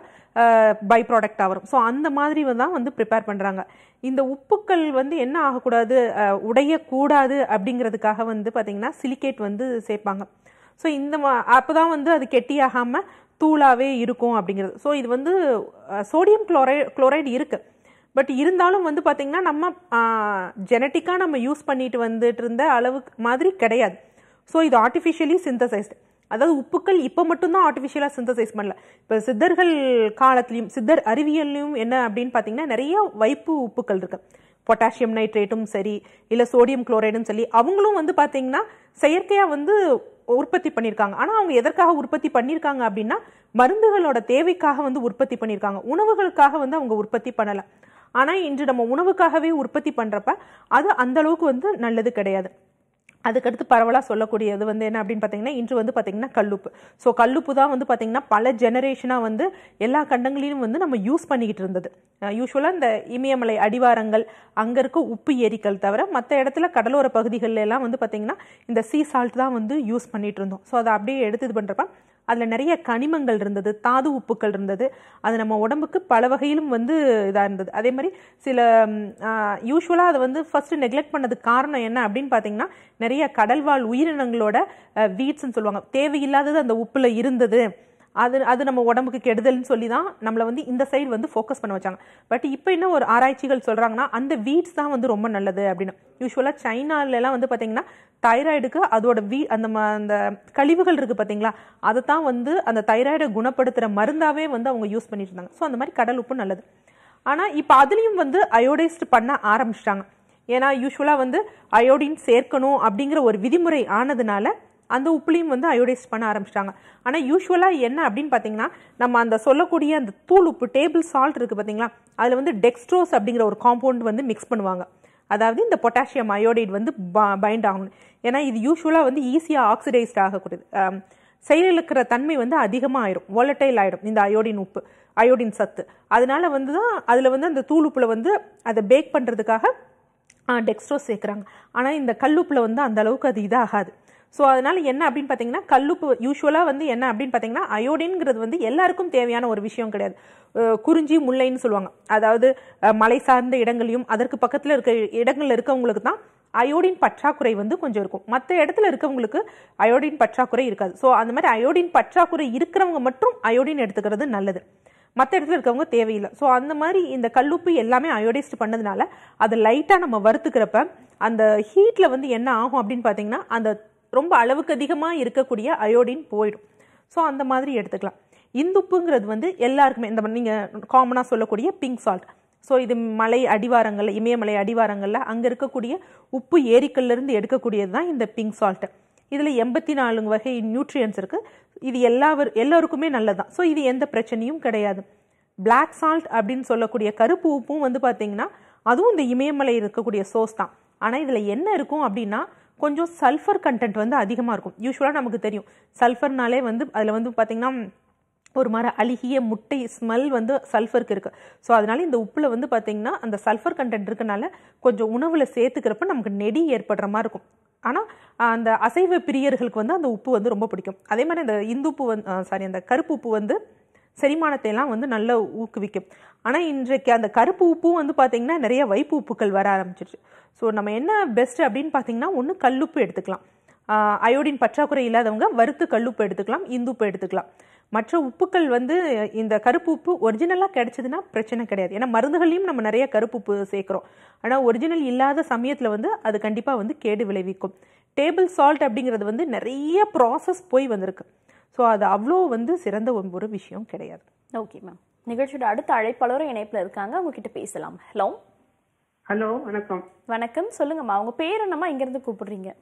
பை ப்ராடக்டாக வரும் ஸோ அந்த மாதிரி தான் வந்து ப்ரிப்பேர் பண்ணுறாங்க இந்த உப்புக்கள் வந்து என்ன ஆகக்கூடாது அஹ், உடையக்கூடாது அப்படிங்கிறதுக்காக வந்து பார்த்தீங்கன்னா சிலிகேட் வந்து சேர்ப்பாங்க ஸோ இந்த அப்போ தான் வந்து அது கெட்டியாகாமல் தூளாவே இருக்கும் அப்படிங்கிறது ஸோ இது வந்து சோடியம் குளோரை குளோரைடு இருக்குது பட் இருந்தாலும் வந்து பார்த்தீங்கன்னா நம்ம ஜெனட்டிக்காக நம்ம யூஸ் பண்ணிட்டு வந்துட்டு இருந்த அளவு மாதிரி கிடையாது ஸோ இது ஆர்டிஃபிஷியலி சிந்தசைஸ்டு அதாவது உப்புக்கள் இப்போ மட்டும்தான் ஆர்டிஃபிஷியலாக சிந்தசைஸ் பண்ணல இப்போ சித்தர்கள் காலத்துலேயும் சித்தர் அறிவியல்லையும் என்ன அப்படின்னு பார்த்தீங்கன்னா நிறைய வைப்பு உப்புக்கள் இருக்கு பொட்டாசியம் நைட்ரேட்டும் சரி இல்லை சோடியம் குளோரைடும் சரி அவங்களும் வந்து பார்த்தீங்கன்னா செயற்கையாக வந்து உற்பத்தி பண்ணியிருக்காங்க ஆனால் அவங்க எதற்காக உற்பத்தி பண்ணியிருக்காங்க அப்படின்னா மருந்துகளோட தேவைக்காக வந்து உற்பத்தி பண்ணியிருக்காங்க உணவுகளுக்காக வந்து அவங்க உற்பத்தி பண்ணலை ஆனால் இன்று நம்ம உணவுக்காகவே உற்பத்தி பண்ணுறப்ப அது அந்த அளவுக்கு வந்து நல்லது கிடையாது அதுக்கடுத்து பரவலாக சொல்லக்கூடியது வந்து என்ன அப்படின்னு பார்த்தீங்கன்னா இன்று வந்து பார்த்தீங்கன்னா கல்லுப்பு ஸோ கல்லுப்பு தான் வந்து பார்த்தீங்கன்னா பல ஜெனரேஷனாக வந்து எல்லா கண்டங்களிலும் வந்து நம்ம யூஸ் பண்ணிக்கிட்டு இருந்தது யூஸ்வலாக இந்த இமயமலை அடிவாரங்கள் அங்கே இருக்க உப்பு ஏரிகள் தவிர மற்ற இடத்துல கடலோர பகுதிகளில் எல்லாம் வந்து பார்த்தீங்கன்னா இந்த சீ சால்ட் தான் வந்து யூஸ் பண்ணிட்டு இருந்தோம் ஸோ அதை அப்படியே எடுத்து இது பண்ணுறப்ப அதில் நிறைய கனிமங்கள் இருந்தது தாது உப்புக்கள் இருந்தது அது நம்ம உடம்புக்கு பல வகையிலும் வந்து இதாக இருந்தது அதே மாதிரி சில யூஸ்வலாக அதை வந்து ஃபர்ஸ்ட் நெக்லெக்ட் பண்ணதுக்கு காரணம் என்ன அப்படின்னு பார்த்தீங்கன்னா நிறைய கடல்வாழ் உயிரினங்களோட வீட்ஸ்ன்னு சொல்லுவாங்க தேவையில்லாதது அந்த உப்புல இருந்தது அது அது நம்ம உடம்புக்கு கெடுதல்னு சொல்லி தான் நம்மளை வந்து இந்த சைடு வந்து ஃபோக்கஸ் பண்ண வச்சாங்க பட் இப்போ என்ன ஒரு ஆராய்ச்சிகள் சொல்கிறாங்கன்னா அந்த வீட்ஸ் தான் வந்து ரொம்ப நல்லது அப்படின்னு யூஸ்வலாக சைனாலெலாம் வந்து பார்த்தீங்கன்னா தைராய்டுக்கு அதோட வீ அந்த ம- அந்த கழிவுகள் இருக்குது பார்த்தீங்களா அதை தான் வந்து அந்த தைராய்டை குணப்படுத்துகிற மருந்தாவே வந்து அவங்க யூஸ் பண்ணிட்டு இருந்தாங்க ஸோ அந்த மாதிரி கடல் உப்பு நல்லது ஆனால் இப்போ அதுலேயும் வந்து அயோடைஸ்ட் பண்ண ஆரம்பிச்சிட்டாங்க ஏன்னா யூஸ்வலாக வந்து அயோடின் சேர்க்கணும் அப்படிங்கிற ஒரு விதிமுறை ஆனதுனால அந்த உப்புலையும் வந்து அயோடைஸ் பண்ண ஆரம்பிச்சிட்டாங்க ஆனால் யூஸ்வலாக என்ன அப்படின்னு பார்த்தீங்கன்னா நம்ம அந்த சொல்லக்கூடிய அந்த தூள் உப்பு டேபிள் சால்ட் இருக்குது பார்த்தீங்களா அதில் வந்து டெக்ஸ்ட்ரோஸ் அப்படிங்கிற ஒரு காம்பவுண்ட் வந்து மிக்ஸ் பண்ணுவாங்க அதாவது இந்த பொட்டாசியம் அயோடைடு வந்து பைண்ட் ஆகணும் ஏன்னா இது யூஸ்வலாக வந்து ஈஸியாக ஆக்சிடைஸ்ட் ஆகக்கூடியது ஆம், செயலிழக்கிற தன்மை வந்து அதிகமாக ஆயிரும் volatile ஆயிடும் இந்த அயோடின் உப்பு அயோடின் சத்து அதனால வந்து தான் அதில் வந்து அந்த தூள் உப்புல வந்து அதை பேக் பண்ணுறதுக்காக டெக்ஸ்ட்ரோஸ் சேர்க்குறாங்க ஆனால் இந்த கல்லுப்பில் வந்து அந்த அளவுக்கு அது இதாகாது ஸோ அதனால என்ன அப்படின்னு பார்த்தீங்கன்னா கல்லுப்பு யூஸ்வலாக வந்து என்ன அப்படின்னு பார்த்தீங்கன்னா அயோடின்ங்கிறது வந்து எல்லாருக்கும் தேவையான ஒரு விஷயம் கிடையாது அஹ் குறிஞ்சி முல்லைன்னு சொல்லுவாங்க அதாவது அஹ் மலை சார்ந்த இடங்களையும் அதற்கு பக்கத்தில் இருக்க இடங்கள்ல இருக்கவங்களுக்கு தான் அயோடின் பற்றாக்குறை வந்து கொஞ்சம் இருக்கும் மற்ற இடத்துல இருக்கவங்களுக்கு அயோடின் பற்றாக்குறை இருக்காது ஸோ அந்த மாதிரி அயோடின் பற்றாக்குறை இருக்கிறவங்க மட்டும் அயோடின் எடுத்துக்கிறது நல்லது மற்ற இடத்துல இருக்கவங்க தேவையில்லை ஸோ அந்த மாதிரி இந்த கல்லுப்பு எல்லாமே அயோடைஸ்ட் பண்ணதுனால அதை லைட்டாக நம்ம வறுத்துக்கிறப்ப அந்த ஹீட்டில் வந்து என்ன ஆகும் அப்படின்னு பார்த்தீங்கன்னா அந்த ரொம்ப அளவுக்கு அதிகமாக இருக்கக்கூடிய அயோடின் போயிடும் ஸோ அந்த மாதிரி எடுத்துக்கலாம் இந்துப்புங்கிறது வந்து எல்லாருக்குமே இந்த நீங்கள் காமனாக சொல்லக்கூடிய பிங்க் சால்ட் ஸோ இது மலை அடிவாரங்களில் இமயமலை அடிவாரங்களில் அங்கே இருக்கக்கூடிய உப்பு ஏரிக்கல்ல இருந்து எடுக்கக்கூடியது தான் இந்த பிங்க் சால்ட்டு இதில் எண்பத்தி நாலு வகை நியூட்ரியன்ஸ் இருக்குது இது எல்லாவர் எல்லாருக்குமே நல்லதுதான் ஸோ இது எந்த பிரச்சனையும் கிடையாது பிளாக் சால்ட் அப்படின்னு சொல்லக்கூடிய கருப்பு உப்பும் வந்து பார்த்தீங்கன்னா அதுவும் இந்த இமயமலை இருக்கக்கூடிய சோர்ஸ் தான் ஆனால் இதில் என்ன இருக்கும் அப்படின்னா கொஞ்சம் சல்ஃபர் கண்டென்ட் வந்து அதிகமாக இருக்கும் யூஸ்வலாக நமக்கு தெரியும் சல்ஃபர்னாலே வந்து அதில் வந்து பார்த்தீங்கன்னா ஒரு மாதிரி அழுகிய முட்டை ஸ்மெல் வந்து சல்ஃபருக்கு இருக்குது ஸோ அதனால இந்த உப்பில் வந்து பார்த்தீங்கன்னா அந்த சல்ஃபர் கண்டென்ட் இருக்கனால கொஞ்சம் உணவில் சேர்த்துக்கிறப்ப நமக்கு நெடி ஏற்படுற மாதிரி இருக்கும் ஆனால் அந்த அசைவ பிரியர்களுக்கு வந்து அந்த உப்பு வந்து ரொம்ப பிடிக்கும் அதே மாதிரி அந்த இந்துப்பு வந்து சாரி அந்த கருப்பு உப்பு வந்து செரிமானத்தை எல்லாம் வந்து நல்லா ஊக்குவிக்கும் ஆனால் இன்றைக்கு அந்த கருப்பு உப்பும் வந்து பார்த்தீங்கன்னா நிறைய வைப்பு உப்புக்கள் வர ஆரம்பிச்சிருச்சு ஸோ நம்ம என்ன பெஸ்ட் அப்படின்னு பார்த்தீங்கன்னா ஒன்று கல்லுப்பு எடுத்துக்கலாம் ஆஹ் அயோடின் பற்றாக்குறை இல்லாதவங்க வறுத்து கல்லுப்பு எடுத்துக்கலாம் இந்துப்பு எடுத்துக்கலாம் மற்ற உப்புக்கள் வந்து இந்த கருப்பு உப்பு ஒரிஜினலாக கிடைச்சதுன்னா பிரச்சனை கிடையாது ஏன்னா மருந்துகளையும் நம்ம நிறைய கருப்பு உப்பு சேர்க்குறோம் ஆனால் ஒரிஜினல் இல்லாத சமயத்தில் வந்து அது கண்டிப்பாக வந்து கேடு விளைவிக்கும் டேபிள் சால்ட் அப்படிங்கிறது வந்து நிறைய ப்ராசஸ் போய் வந்திருக்கு ஸோ அது அவ்வளோ வந்து சிறந்த ஒரு- ஒரு விஷயம் கிடையாது ஓகே மேம் நிகழ்ச்சியோட அடுத்த அழைப்பாளரும் இணைப்புல இருக்காங்க அவங்க கிட்ட பேசலாம் ஹலோ ஹலோ வணக்கம் வணக்கம் சொல்லுங்கம்மா உங்க பேர் என்னம்மா இங்க இருந்து கூப்பிடுறீங்க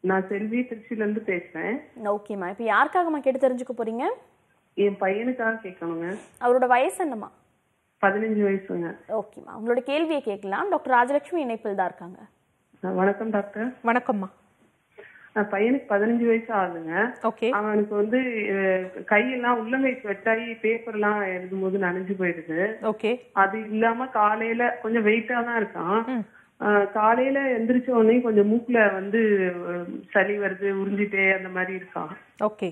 நான் செல்வி திருச்சியில இருந்து பேசுறேன் ஓகேம்மா இப்போ யாருக்காகம்மா கேட்டு தெரிஞ்சுக்க போறீங்க என் பையனுக்காக கேட்கணுங்க அவரோட வயசு என்னம்மா பதினஞ்சு வயசுங்க ஓகேம்மா உங்களோட கேள்வியை கேட்கலாம் டாக்டர் ராஜலட்சுமி இணைப்பில் தான் இருக்காங்க அஹ் வணக்கம் டாக்டர் வணக்கம்மா அஹ் பையனுக்கு பதினஞ்சு வயசு ஆகுதுங்க ஓகே அவனுக்கு வந்து அஹ், கையெல்லாம் உள்ளங்கை ஸ்வெட்டாகி பேப்பர்லாம் எழுதும் போது நனைஞ்சு போயிடுது ஓகே அது இல்லாம காலையில கொஞ்சம் வெயிட்டா தான் இருக்கான் அஹ், காலையில எந்திரிச்ச உடனே கொஞ்சம் மூக்குல வந்து அஹ், சளி வருது உறிஞ்சிட்டே அந்த மாதிரி இருக்கான் ஓகே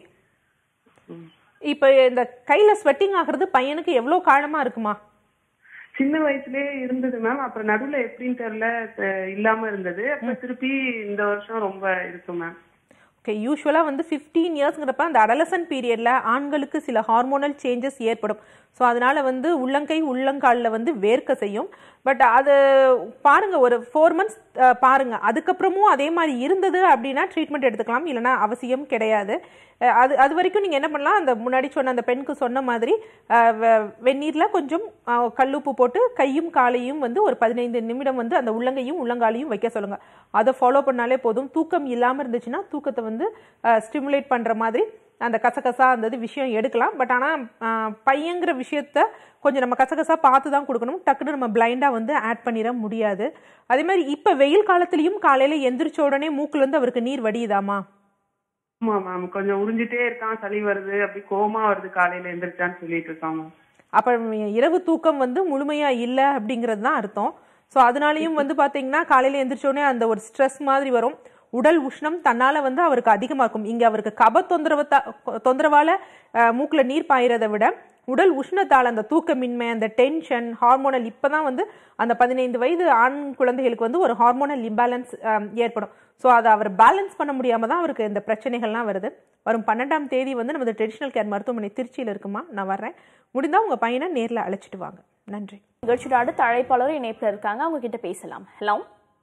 இப்போ இந்த கையில ஸ்வெட்டிங் ஆகுறது பையனுக்கு எவ்வளோ காலமா இருக்குமா சின்ன வயசுலயே இருந்தது மேம் அப்புறம் நடுவுல எப்படின்னு தெரியல அஹ், இல்லாம இருந்தது அப்புறம் திருப்பி இந்த வருஷம் ரொம்ப இருக்கு மேம் ஓகே யூஸ்வலாக வந்து ஃபிஃப்டீன் இயர்ஸ்ங்கிறப்ப அந்த அடலசன் பீரியடில் ஆண்களுக்கு சில ஹார்மோனல் சேஞ்சஸ் ஏற்படும் ஸோ அதனால வந்து உள்ளங்கை உள்ளங்காலில் வந்து வேர்க்க செய்யும் பட் அது பாருங்க ஒரு ஃபோர் மந்த்ஸ் பாருங்க அதுக்கப்புறமும் அதே மாதிரி இருந்தது அப்படின்னா ட்ரீட்மெண்ட் எடுத்துக்கலாம் இல்லைன்னா அவசியம் கிடையாது அஹ், அது அது வரைக்கும் நீங்கள் என்ன பண்ணலாம் அந்த முன்னாடி சொன்ன அந்த பெண்ணுக்கு சொன்ன மாதிரி அஹ், வெ- வெந்நீரில் கொஞ்சம் அஹ், கல்லுப்பு போட்டு கையும் காலையும் வந்து ஒரு பதினைந்து நிமிடம் வந்து அந்த உள்ளங்கையும் உள்ளங்காலையும் வைக்க சொல்லுங்க அதை ஃபாலோ பண்ணாலே போதும் தூக்கம் இல்லாமல் இருந்துச்சுன்னா தூக்கத்தை வந்து ஸ்டிமுலேட் பண்ணுற மாதிரி அந்த கசகசா அந்த இது விஷயம் எடுக்கலாம் பட் ஆனால் பையங்கிற விஷயத்த கொஞ்சம் நம்ம கசகசா பார்த்து தான் கொடுக்கணும் டக்குன்னு நம்ம பிளைண்டாக வந்து ஆட் பண்ணிட முடியாது அதே மாதிரி இப்போ வெயில் காலத்துலேயும் காலையில் எந்திரிச்ச உடனே மூக்குலேருந்து அவருக்கு நீர் வடியுதாமா ஆமா மேம் கொஞ்சம் உறிஞ்சிட்டே இருக்கான் சளி வருது அப்படி கோமா வருது காலையில எந்திரிச்சான்னு சொல்லிட்டு இருக்கான் மேம் அப்போ இரவு தூக்கம் வந்து முழுமையாக இல்லை அப்படிங்கிறது தான் அர்த்தம் ஸோ அதனாலையும் வந்து பார்த்தீங்கன்னா காலையில் எந்திரிச்ச உடனே அந்த ஒரு ஸ்ட்ரெஸ் மாதிரி வரும் உடல் உஷ்ணம் தன்னால வந்து அவருக்கு அதிகமாக இருக்கும் இங்கே அவருக்கு கப தொந்தரவத்தா தொந்தரவால அஹ், மூக்குல நீர் பாயிறதை விட உடல் உஷ்ணத்தால் அந்த தூக்கமின்மை அந்த டென்ஷன் ஹார்மோனல் இப்பதான் வந்து அந்த பதினைந்து வயது ஆண் குழந்தைகளுக்கு வந்து ஒரு ஹார்மோனல் இம்பேலன்ஸ் ஏற்படும் ஸோ அதை அவர் பேலன்ஸ் பண்ண முடியாம தான் அவருக்கு இந்த பிரச்சனைகள்லாம் வருது வரும் பன்னெண்டாம் தேதி வந்து நமது ட்ரெடிஷ்னல் கேர் மருத்துவமனை திருச்சியில் இருக்குமா நான் வர்றேன் முடிந்தா உங்க பையனை நேர்ல அழைச்சிட்டு வாங்க நன்றி நிகழ்ச்சியோட அடுத்த அழைப்பாளர் இணைப்பில் இருக்காங்க அவங்க கிட்ட பேசலாம் ஹலோ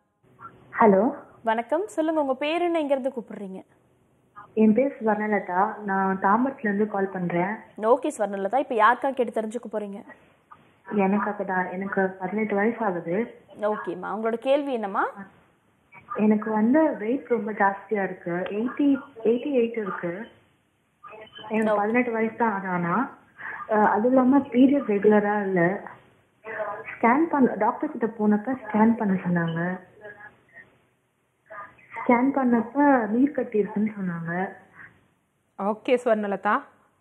ஹலோ வணக்கம் சொல்லுங்க உங்க பேர் என்ன இங்க இருந்து கூப்பிடுறீங்க என் பேர் ஸ்வர்ணலதா நான் தாம்பரத்துல இருந்து கால் பண்றேன் ஓகே ஸ்வர்ணலதா இப்போ யாருக்கா கேட்டு தெரிஞ்சுக்க போறீங்க எனக்கு தான் எனக்கு பதினெட்டு வயசு ஆகுது ஓகேம்மா உங்களோட கேள்வி என்னம்மா எனக்கு வந்து வெயிட் ரொம்ப ஜாஸ்தியா இருக்கு எயிட்டி எயிட்டி எயிட் இருக்கு எனக்கு பதினெட்டு வயசு தான் ஆகுது ஆனா அஹ், அது இல்லாம பீரியட் ரெகுலரா இல்ல ஸ்கேன் பண்ண டாக்டர் கிட்ட போனப்ப ஸ்கேன் பண்ண சொன்னாங்க ஸ்கேன் பண்ணப்ப நீர் கட்டி இருக்குன்னு சொன்னாங்க ஓகே ஸ்வர்ணலதா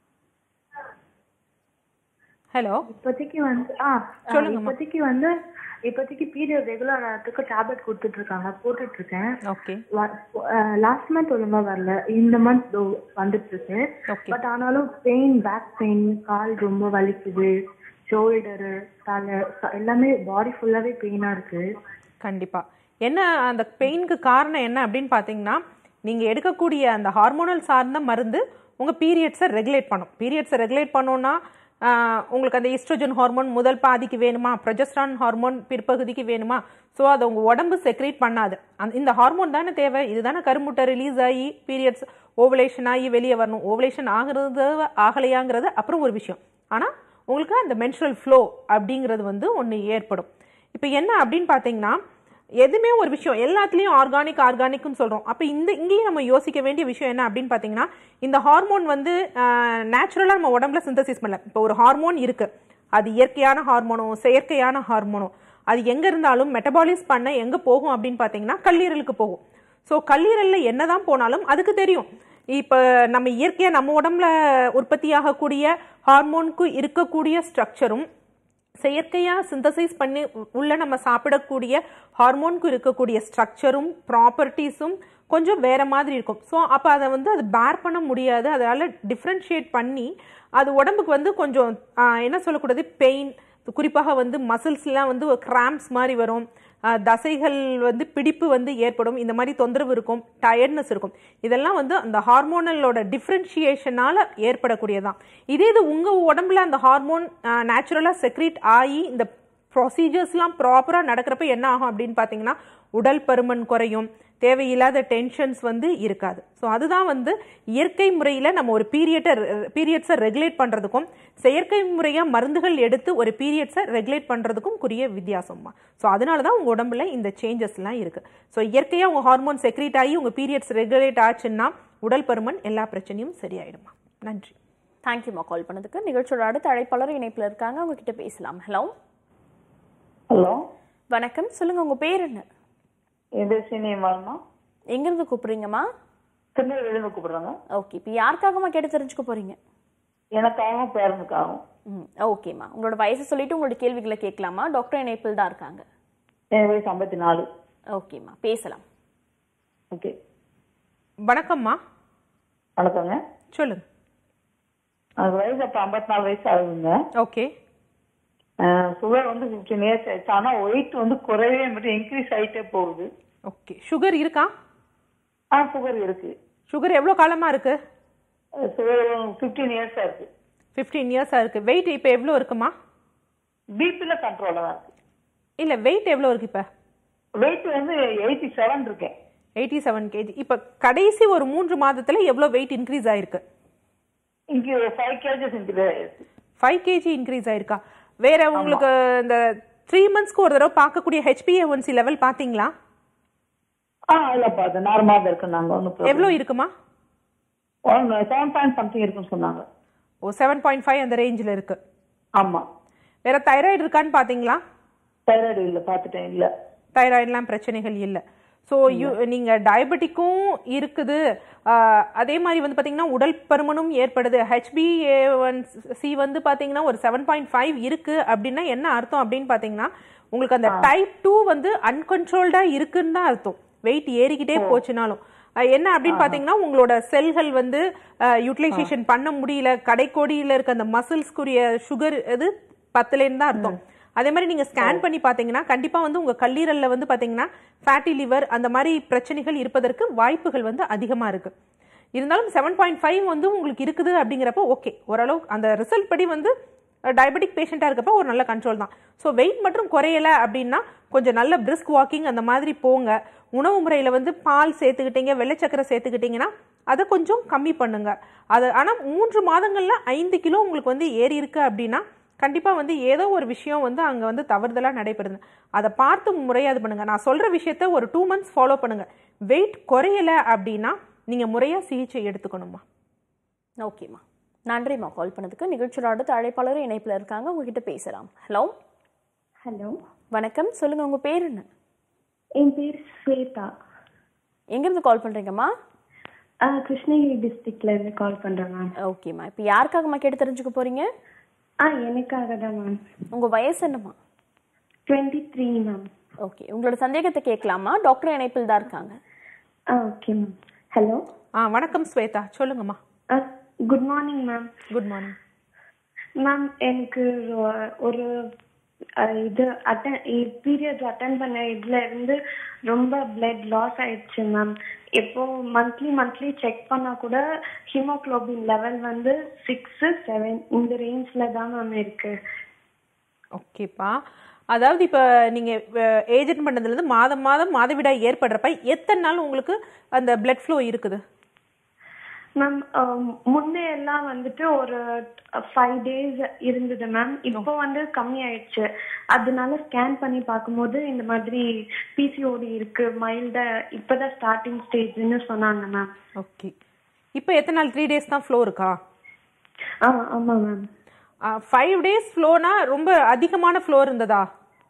ஹலோ இப்போதைக்கு வந்து ஆ ஆ, சொல்லுங்கம்மா. இப்போதைக்கு வந்து இப்போதைக்கு பீரியட் ரெகுலர் ஆகிறதுக்கு டேப்லெட் கொடுத்துட்டு இருக்காங்க போட்டுட்டு இருக்கேன் ஓகே லாஸ்ட் மந்த் ஒழுங்கா வரல இந்த மந்த் வந்துட்டு இருக்கு Okay. பட் ஆனாலும் பெயின் பேக் பெயின் கால் ரொம்ப வலிக்குது ஷோல்டரு தலை ச- எல்லாமே பாடி ஃபுல்லாவே பெயினா இருக்கு கண்டிப்பா என்ன அந்த பெயினுக்கு காரணம் என்ன அப்படின்னு பார்த்தீங்கன்னா நீங்க எடுக்கக்கூடிய அந்த ஹார்மோனல் சார்ந்த மருந்து உங்க பீரியட்ஸை ரெகுலேட் பண்ணும் பீரியட்ஸை ரெகுலேட் பண்ணோம்னா ஆஹ், உங்களுக்கு அந்த ஈஸ்ட்ரோஜன் ஹார்மோன் முதல் பாதிக்கு வேணுமா ப்ரொஜெஸ்ட்ரான் ஹார்மோன் பிற்பகுதிக்கு வேணுமா ஸோ அதை உங்க உடம்பு செக்ரேட் பண்ணாது அந்த இந்த ஹார்மோன் தானே தேவை இதுதானே கருமுட்டை ரிலீஸ் ஆகி பீரியட்ஸ் ஓவலேஷன் ஆகி வெளியே வரணும் ஓவலேஷன் ஆகுறது ஆகலையாங்கிறது அப்புறம் ஒரு விஷயம் ஆனால் உங்களுக்கு அந்த மென்ஸ்ட்ரல் ஃப்ளோ அப்படிங்கிறது வந்து ஒன்று ஏற்படும் இப்போ என்ன அப்படின்னு பார்த்தீங்கன்னா எதுவுமே ஒரு விஷயம் எல்லாத்துலேயும் ஆர்கானிக் ஆர்கானிக்னு சொல்கிறோம் அப்போ இந்த இங்கேயும் நம்ம யோசிக்க வேண்டிய விஷயம் என்ன அப்படின்னு பார்த்தீங்கன்னா இந்த ஹார்மோன் வந்து நேச்சுரலாக நம்ம உடம்புல சிந்தசிஸ் பண்ணல இப்போ ஒரு ஹார்மோன் இருக்குது அது இயற்கையான ஹார்மோனோ செயற்கையான ஹார்மோனோ அது எங்கே இருந்தாலும் மெட்டபாலிஸ் பண்ண எங்கே போகும் அப்படின்னு பார்த்தீங்கன்னா கல்லீரலுக்கு போகும் ஸோ கல்லீரலில் என்னதான் போனாலும் அதுக்கு தெரியும் இப்போ நம்ம இயற்கையாக நம்ம உடம்புல உற்பத்தியாகக்கூடிய ஹார்மோனுக்கு இருக்கக்கூடிய ஸ்ட்ரக்சரும் செயற்கையாக சிந்தசைஸ் பண்ணி உ- உள்ள நம்ம சாப்பிடக்கூடிய ஹார்மோனுக்கு இருக்கக்கூடிய ஸ்ட்ரக்சரும் ப்ராப்பர்ட்டிஸும் கொஞ்சம் வேற மாதிரி இருக்கும் ஸோ அப்போ அதை வந்து அது பேர் பண்ண முடியாது அதனால டிஃப்ரென்ஷியேட் பண்ணி அது உடம்புக்கு வந்து கொஞ்சம் ஆஹ், என்ன சொல்லக்கூடாது பெயின் குறிப்பாக வந்து மசில்ஸ்லாம் வந்து கிராம்ப்ஸ் மாதிரி வரும் ஆஹ், தசைகள் வந்து பிடிப்பு வந்து ஏற்படும் இந்த மாதிரி தொந்தரவு இருக்கும் டயர்ட்னஸ் இருக்கும் இதெல்லாம் வந்து அந்த ஹார்மோனலோட டிஃப்ரென்ஷியேஷனால ஏற்படக்கூடியதான் இதே இது உங்க உடம்புல அந்த ஹார்மோன் நேச்சுரலா செக்ரீட் ஆகி இந்த ப்ரொசீஜர்ஸ்லாம் ப்ராப்பராக நடக்கிறப்ப என்ன ஆகும் அப்படின்னு பார்த்தீங்கன்னா உடல் பருமன் குறையும் தேவையில்லாத டென்ஷன்ஸ் வந்து இருக்காது ஸோ அதுதான் வந்து இயற்கை முறையில் நம்ம ஒரு பீரியட்டை பீரியட்ஸை ரெகுலேட் பண்ணுறதுக்கும் செயற்கை முறையாக மருந்துகள் எடுத்து ஒரு பீரியட்ஸை ரெகுலேட் பண்ணுறதுக்கும் குறிய வித்தியாசம்மா ஸோ அதனால தான் உங்கள் உடம்புல இந்த சேஞ்சஸ்லாம் இருக்குது ஸோ இயற்கையாக உங்கள் ஹார்மோன் செக்ரேட் ஆகி உங்கள் பீரியட்ஸ் ரெகுலேட் ஆச்சுன்னா உடல் பருமன் எல்லா பிரச்சனையும் சரியாயிடுமா நன்றி தேங்க்யூமா கால் பண்ணதுக்கு நிகழ்ச்சியோட அடுத்த அழைப்பாளர் இணைப்புல இருக்காங்க அவங்க கிட்ட பேசலாம் ஹலோ ஹலோ வணக்கம் சொல்லுங்க உங்க பேர் என்ன என் பேர் சீனியம்மாள்மா எங்க இருந்து கூப்பிடுறீங்கம்மா திருநெல்வேலியிலிருந்து கூப்பிடுறாங்க ஓகே இப்போ யாருக்காகமா கேட்டு தெரிஞ்சுக்க போறீங்க எனக்காகவும் பேரனுக்காகவும் ம் ஓகேம்மா உங்களோட வயசை சொல்லிட்டு உங்களோட கேள்விகளை கேட்கலாமா டாக்டர் இணைப்பில் தான் இருக்காங்க என் வயசு ஐம்பத்தி நாலு ஓகேம்மா பேசலாம் ஓகே வணக்கம்மா வணக்கங்க சொல்லுங்க எனக்கு வயசு அப்போ ஐம்பத்தி நாலு வயசு ஆகுதுங்க ஓகே சுகர் வந்து ஃபிஃப்டீன் இயர்ஸ் ஆயிடுச்சு ஆனால் வெயிட் வந்து குறையவே மட்டும் இன்க்ரீஸ் ஆகிட்டே போகுது ஓகே சுகர் இருக்கா ஆ சுகர் இருக்கு சுகர் எவ்வளோ காலமாக இருக்கு சுகர் ஃபிஃப்டீன் இயர்ஸாக இருக்கு ஃபிஃப்டீன் இயர்ஸாக இருக்கு வெயிட் இப்போ எவ்வளோ இருக்குமா பிபியில் கண்ட்ரோலாக தான் இருக்கு இல்லை வெயிட் எவ்வளோ இருக்கு இப்போ வெயிட் வந்து எயிட்டி செவன் இருக்கேன் எயிட்டி செவன் கேஜி இப்போ கடைசி ஒரு மூன்று மாதத்தில் எவ்வளோ வெயிட் இன்க்ரீஸ் ஆயிருக்கு இங்கே ஃபைவ் கேஜஸ் இன்க்ரீஸ் ஆயிருக்கு ஃபைவ் கேஜி இன்க்ரீஸ் ஆயிருக்கா வேற உங்களுக்கு இந்த த்ரீ மந்த்ஸ்க்கு ஒரு தடவை பார்க்கக்கூடிய ஹெச்பிஏஒன்சி லெவல் பார்த்தீங்களா ஆ இல்லைப்பா அது நார்மலாக தான் இருக்கு நாங்கள் ஒன்றும் எவ்வளோ இருக்குமா ஒன் செவன் பாயிண்ட் சம்திங் இருக்குன்னு சொன்னாங்க ஓ செவன் பாயிண்ட் ஃபைவ் அந்த ரேஞ்சில் இருக்கு ஆமா வேற தைராய்டு இருக்கான்னு பார்த்தீங்களா தைராய்டு இல்ல பார்த்துட்டேன் இல்ல தைராய்டுலாம் பிரச்சனைகள் இல்லை ஸோ யூ நீங்கள் டயபெட்டிக்கும் இருக்குது ஆஹ், அதே மாதிரி வந்து பார்த்தீங்கன்னா உடல் பருமனும் ஏற்படுது ஹெச்பிஏ ஒன் சி வந்து பார்த்தீங்கன்னா ஒரு செவன் பாயிண்ட் ஃபைவ் இருக்கு அப்படின்னா என்ன அர்த்தம் அப்படின்னு பார்த்தீங்கன்னா உங்களுக்கு அந்த டைப் டூ வந்து அன்கன்ட்ரோல்டாக இருக்குன்னு தான் அர்த்தம் வெயிட் ஏறிக்கிட்டே போச்சுனாலும் அஹ், என்ன அப்படின்னு பார்த்தீங்கன்னா உங்களோட செல்கள் வந்து யூட்டிலைசேஷன் பண்ண முடியல கடைக்கோடியில் இருக்க அந்த மசில்ஸ்க்குரிய சுகர் இது பத்துலேன்னு தான் அர்த்தம் அதே மாதிரி நீங்க ஸ்கேன் பண்ணி பாத்தீங்கன்னா கண்டிப்பா வந்து உங்க கல்லீரல்ல வந்து பாத்தீங்கன்னா ஃபேட்டி லிவர் அந்த மாதிரி பிரச்சனைகள் இருப்பதற்கு வாய்ப்புகள் வந்து அதிகமா இருக்கு இருந்தாலும் செவன் பாயிண்ட் ஃபைவ் வந்து உங்களுக்கு இருக்குது அப்படிங்கிறப்ப ஓகே ஓரளவு அந்த ரிசல்ட் படி வந்து டயபெட்டிக் பேஷண்ட்டாக இருக்கப்ப ஒரு நல்ல கண்ட்ரோல் தான் ஸோ வெயிட் மட்டும் குறையல அப்படின்னா கொஞ்சம் நல்ல பிரிஸ்க் வாக்கிங் அந்த மாதிரி போங்க உணவு முறையில் வந்து பால் சேர்த்துக்கிட்டீங்க வெள்ளைச்சக்கரை சேர்த்துக்கிட்டீங்கன்னா அதை கொஞ்சம் கம்மி பண்ணுங்க அது ஆனால் மூன்று மாதங்கள்ல ஐந்து கிலோ உங்களுக்கு வந்து ஏறி இருக்கு அப்படின்னா கண்டிப்பாக வந்து ஏதோ ஒரு விஷயம் வந்து அங்கே வந்து தவறுதலாக நடைபெறுது அதை பார்த்து முறையாக இது பண்ணுங்க நான் சொல்கிற விஷயத்த ஒரு டூ மந்த்ஸ் ஃபாலோ பண்ணுங்க வெயிட் குறையல அப்படின்னா நீங்கள் முறையாக சிகிச்சை எடுத்துக்கணுமா ஓகேம்மா நன்றிம்மா கால் பண்ணதுக்கு நிகழ்ச்சியோட அடுத்த அழைப்பாளரும் இணைப்பில் இருக்காங்க உங்ககிட்ட பேசலாம் ஹலோ ஹலோ வணக்கம் சொல்லுங்க உங்க பேர் என்ன என் பேர் ஸ்வேதா எங்கிருந்து கால் பண்றீங்கம்மா ஆ, கிருஷ்ணகிரி டிஸ்ட்ரிக்ட்ல இருந்து கால் பண்றேன் மேம் ஓகேம்மா இப்போ யாருக்காகம்மா கேட்டு தெரிஞ்சுக்க போறீங்க ஆ எனக்காக தான் மேம் உங்க வயசு என்னம்மா டுவெண்ட்டி த்ரீ மேம் ஓகே உங்களோட சந்தேகத்தை கேட்கலாமா டாக்டர் இணைப்பில் தான் இருக்காங்க ஆ ஓகே மேம் ஹலோ ஆ வணக்கம் ஸ்வேதா சொல்லுங்கம்மா good morning ma'am good morning ma'am எனக்கு ரொ- ஒரு அ, இது அட்டன் பீரியட் அட்டன் பண்ண இதுல இருந்து ரொம்ப பிளட் லாஸ் ஆயிடுச்சு மேம் எப்போ மந்த்லி மந்த்லி செக் பண்ணா கூட ஹீமோகுளோபின் லெவல் வந்து சிக்ஸ் செவன் இந்த ரேஞ்ச்ல தான் மேம் இருக்கு ஓகேப்பா அதாவது இப்போ நீங்கள் ஏஜென்ட் பண்ணதுலேருந்து மாதம் மாதம் மாதவிடாய் ஏற்படுறப்ப எத்தனை நாள் உங்களுக்கு அந்த பிளட் ஃப்ளோ இருக்குது மேம் முன்னே எல்லாம் வந்துட்டு ஒரு ஃபைவ் டேஸ் இருந்தது மேம் இப்போ வந்து கம்மி ஆயிடுச்சு அதனால ஸ்கேன் பண்ணி பார்க்கும்போது இந்த மாதிரி பிசிஓடி இருக்கு மைல்டா இப்பதான் ஸ்டார்டிங் ஸ்டேஜ்னு சொன்னாங்க மேம் ஓகே இப்போ எத்தனை நாள் த்ரீ டேஸ் தான் ஃப்ளோ இருக்கா ஆ ஆமா மேம் ஃபைவ் டேஸ் ஃப்ளோனா ரொம்ப அதிகமான ஃப்ளோ இருந்ததா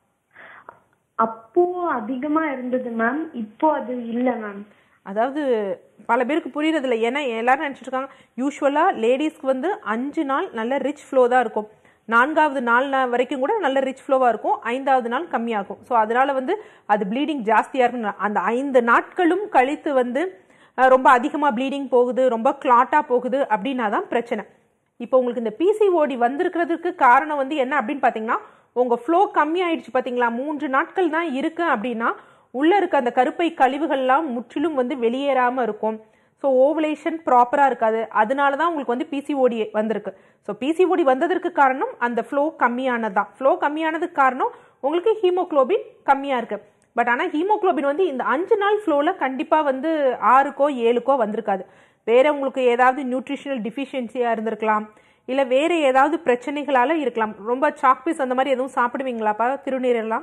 அப்போ அதிகமா இருந்தது மேம் இப்போ அது இல்ல மேம் அதாவது பல பேருக்கு புரியறது இல்லை ஏன்னா எல்லாரும் நினச்சிட்டு இருக்காங்க யூஸ்வலாக லேடிஸ்க்கு வந்து அஞ்சு நாள் நல்ல ரிச் ஃப்ளோ தான் இருக்கும் நான்காவது நாள் நா- வரைக்கும் கூட நல்ல ரிச் ஃப்ளோவாக இருக்கும் ஐந்தாவது நாள் கம்மியாகும் ஸோ அதனால வந்து அது ப்ளீடிங் ஜாஸ்தியாக இருக்கும் அந்த ஐந்து நாட்களும் கழித்து வந்து அஹ், ரொம்ப அதிகமாக ப்ளீடிங் போகுது ரொம்ப கிளாட்டாக போகுது அப்படின்னா தான் பிரச்சனை இப்போ உங்களுக்கு இந்த பிசிஓடி வந்திருக்கிறதுக்கு காரணம் வந்து என்ன அப்படின்னு பார்த்தீங்கன்னா உங்கள் ஃப்ளோ கம்மி ஆயிடுச்சு பார்த்தீங்களா மூன்று நாட்கள் தான் இருக்கு அப்படின்னா உள்ள இருக்க அந்த கருப்பை கழிவுகள்லாம் முற்றிலும் வந்து வெளியேறாம இருக்கும் ஸோ ஓவலேஷன் ப்ராப்பராக இருக்காது அதனால தான் உங்களுக்கு வந்து பிசிஓடி வந்திருக்கு ஸோ பிசிஓடி வந்ததற்கு காரணம் அந்த ஃப்ளோ கம்மியானது தான் ஃப்ளோ கம்மியானதுக்கு காரணம் உங்களுக்கு ஹீமோகுளோபின் கம்மியாக இருக்கு பட் ஆனால் ஹீமோகுளோபின் வந்து இந்த அஞ்சு நாள் ஃப்ளோவில் கண்டிப்பாக வந்து ஆறுக்கோ ஏழுக்கோ வந்திருக்காது வேற உங்களுக்கு ஏதாவது நியூட்ரிஷனல் டிஃபிஷியன்சியாக இருந்திருக்கலாம் இல்லை வேற ஏதாவது பிரச்சனைகளால இருக்கலாம் ரொம்ப சாக்பீஸ் அந்த மாதிரி எதுவும் சாப்பிடுவீங்களாப்பா திருநீரெல்லாம்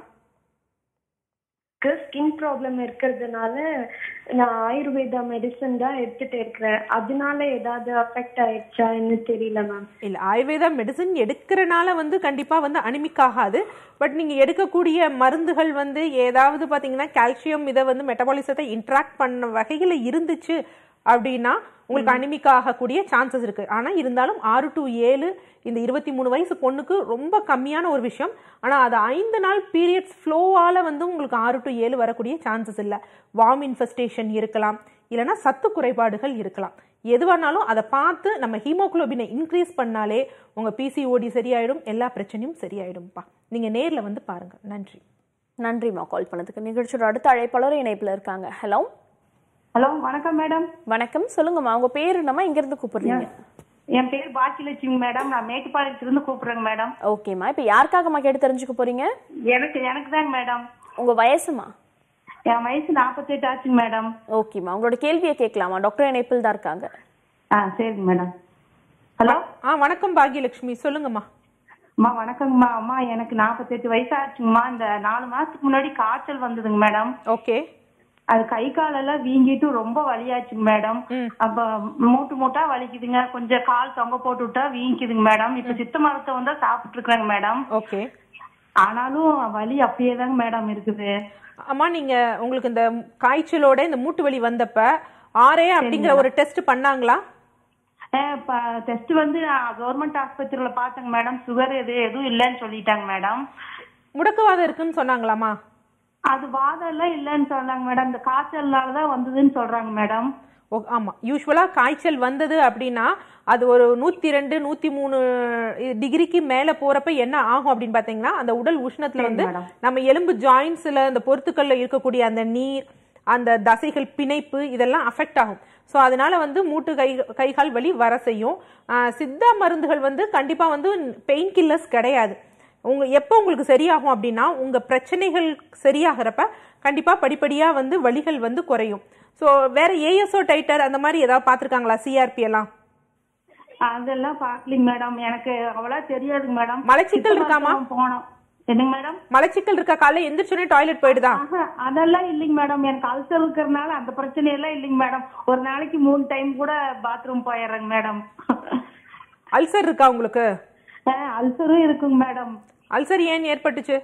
ஸ்கின் ப்ராப்ளம் இருக்கிறதுனால நான் ஆயுர்வேதா மெடிசன் தான் எடுத்துட்டு இருக்கிறேன் அதனால ஏதாவது அஃபெக்ட் ஆயிடுச்சான்னு தெரியல மேம் இல்லை ஆயுர்வேதா மெடிசன் எடுக்கிறனால வந்து கண்டிப்பாக வந்து அனிமிக் ஆகாது பட் நீங்கள் எடுக்கக்கூடிய மருந்துகள் வந்து ஏதாவது பார்த்தீங்கன்னா கால்சியம் இதை வந்து மெட்டபாலிசத்தை இன்ட்ராக்ட் பண்ண வகையில் இருந்துச்சு அப்படின்னா உங்களுக்கு அனிமிக் ஆகக்கூடிய சான்சஸ் இருக்கு ஆனால் இருந்தாலும் ஆறு டு ஏழு இந்த இருபத்தி மூணு வயசு பொண்ணுக்கு ரொம்ப கம்மியான ஒரு விஷயம் ஆனால் அது ஐந்து நாள் பீரியட்ஸ் ஃப்ளோவால் வந்து உங்களுக்கு ஆறு டு ஏழு வரக்கூடிய சான்சஸ் இல்லை வார்ம் இன்ஃபெஸ்டேஷன் இருக்கலாம் இல்லைன்னா சத்து குறைபாடுகள் இருக்கலாம் எதுவானாலும் அதை பார்த்து நம்ம ஹீமோகுளோபினை இன்க்ரீஸ் பண்ணாலே உங்கள் பிசிஓடி சரியாயிடும் எல்லா பிரச்சனையும் சரியாயிடும்ப்பா நீங்கள் நேரில் வந்து பாருங்கள் நன்றி நன்றிம்மா கால் பண்ணதுக்கு நிகழ்ச்சியோட அடுத்த அழைப்பாளர் இணைப்புல இருக்காங்க ஹலோ ஹலோ வணக்கம் மேடம் வணக்கம் சொல்லுங்கம்மா உங்க பேர் என்னம்மா இங்க இருந்து கூப்பிடுறீங்க என் பேர் பாக்கியலட்சுமி மேடம் நான் மேட்டுப்பாளையத்திலிருந்து கூப்பிடுறேங்க மேடம் ஓகேம்மா இப்போ யாருக்காகம்மா கேட்டு தெரிஞ்சுக்க போறீங்க எனக்கு எனக்கு தாங்க மேடம் உங்க வயசுமா என் வயசு நாற்பத்தெட்டு ஆச்சுங்க மேடம் ஓகேம்மா உங்களோட கேள்வியை கேட்கலாமா டாக்டர் இணைப்பில் தான் இருக்காங்க ஆ சரிங்க மேடம் ஹலோ ஆ வணக்கம் பாக்யலட்சுமி சொல்லுங்கம்மா அம்மா வணக்கங்கம்மா அம்மா எனக்கு நாற்பத்தெட்டு வயசு ஆச்சுங்கம்மா இந்த நாலு மாசத்துக்கு முன்னாடி காய்ச்சல் வந்ததுங்க மேடம் ஓகே அது கை காலெல்லாம் வீங்கிட்டு ரொம்ப வலியாச்சுங்க மேடம் அப்ப மூட்டு மூட்டா வலிக்குதுங்க கொஞ்சம் கால் தொங்க போட்டு விட்டா வீங்கிக்குதுங்க மேடம் இப்ப சித்த மருத்துவம் தான் சாப்பிட்டு இருக்கிறேங்க மேடம் ஓகே ஆனாலும் வலி அப்படியே தாங்க மேடம் இருக்குது அம்மா நீங்க உங்களுக்கு இந்த காய்ச்சலோட இந்த மூட்டு வலி வந்தப்ப ஆரே அப்படிங்கிற ஒரு டெஸ்ட் பண்ணாங்களா டெஸ்ட் வந்து கவர்மெண்ட் ஆஸ்பத்திரியில பார்த்தேங்க மேடம் சுகர் எது எதுவும் இல்லைன்னு சொல்லிட்டாங்க மேடம் முடக்குவாதம் இருக்குன்னு சொன்னாங்களாமா அது வாதம் எல்லாம் இல்லைன்னு சொன்னாங்க மேடம் இந்த காய்ச்சல்னால தான் வந்ததுன்னு சொல்றாங்க மேடம் ஓ ஆமா யூஸ்வலா காய்ச்சல் வந்தது அப்படின்னா அது ஒரு நூத்தி ரெண்டு நூத்தி மூணு டிகிரிக்கு மேல போறப்ப என்ன ஆகும் அப்படின்னு பாத்தீங்கன்னா அந்த உடல் உஷ்ணத்துல வந்து நம்ம எலும்பு ஜாயின்ஸ்ல அந்த பொருத்துக்கள்ல இருக்கக்கூடிய அந்த நீர் அந்த தசைகள் பிணைப்பு இதெல்லாம் அஃபெக்ட் ஆகும் ஸோ அதனால வந்து மூட்டு கை கைகால் வலி வர செய்யும் ஆஹ் சித்தா மருந்துகள் வந்து கண்டிப்பா வந்து பெயின் கில்லர்ஸ் கிடையாது உங்க எப்போ உங்களுக்கு சரியாகும் அப்படின்னா உங்க பிரச்சனைகள் சரியாகிறப்ப கண்டிப்பா படிப்படியா வந்து வலிகள் வந்து குறையும் ஸோ வேற ஏஎஸ்ஓ டைட்டர் அந்த மாதிரி ஏதாவது பார்த்துருக்காங்களா சிஆர்பி எல்லாம் அதெல்லாம் பாக்கலிங்க மேடம் எனக்கு அவ்வளோ தெரியாதுங்க மேடம் மலச்சிக்கல் இருக்காமா போனோம் என்னங்க மேடம் மலச்சிக்கல் இருக்கா காலைல எந்திரிச்சோடனே டாய்லெட் போயிடுதா ஆஹா, அதெல்லாம் இல்லைங்க மேடம் எனக்கு அல்சர் இருக்கிறதுனால அந்த பிரச்சனை எல்லாம் இல்லைங்க மேடம் ஒரு நாளைக்கு மூணு டைம் கூட பாத்ரூம் போயிடுறேங்க மேடம் அல்சர் இருக்கா உங்களுக்கு அல்சரும் இருக்குங்க மேடம் அல்சர் ஏன் ஏற்பட்டுச்சு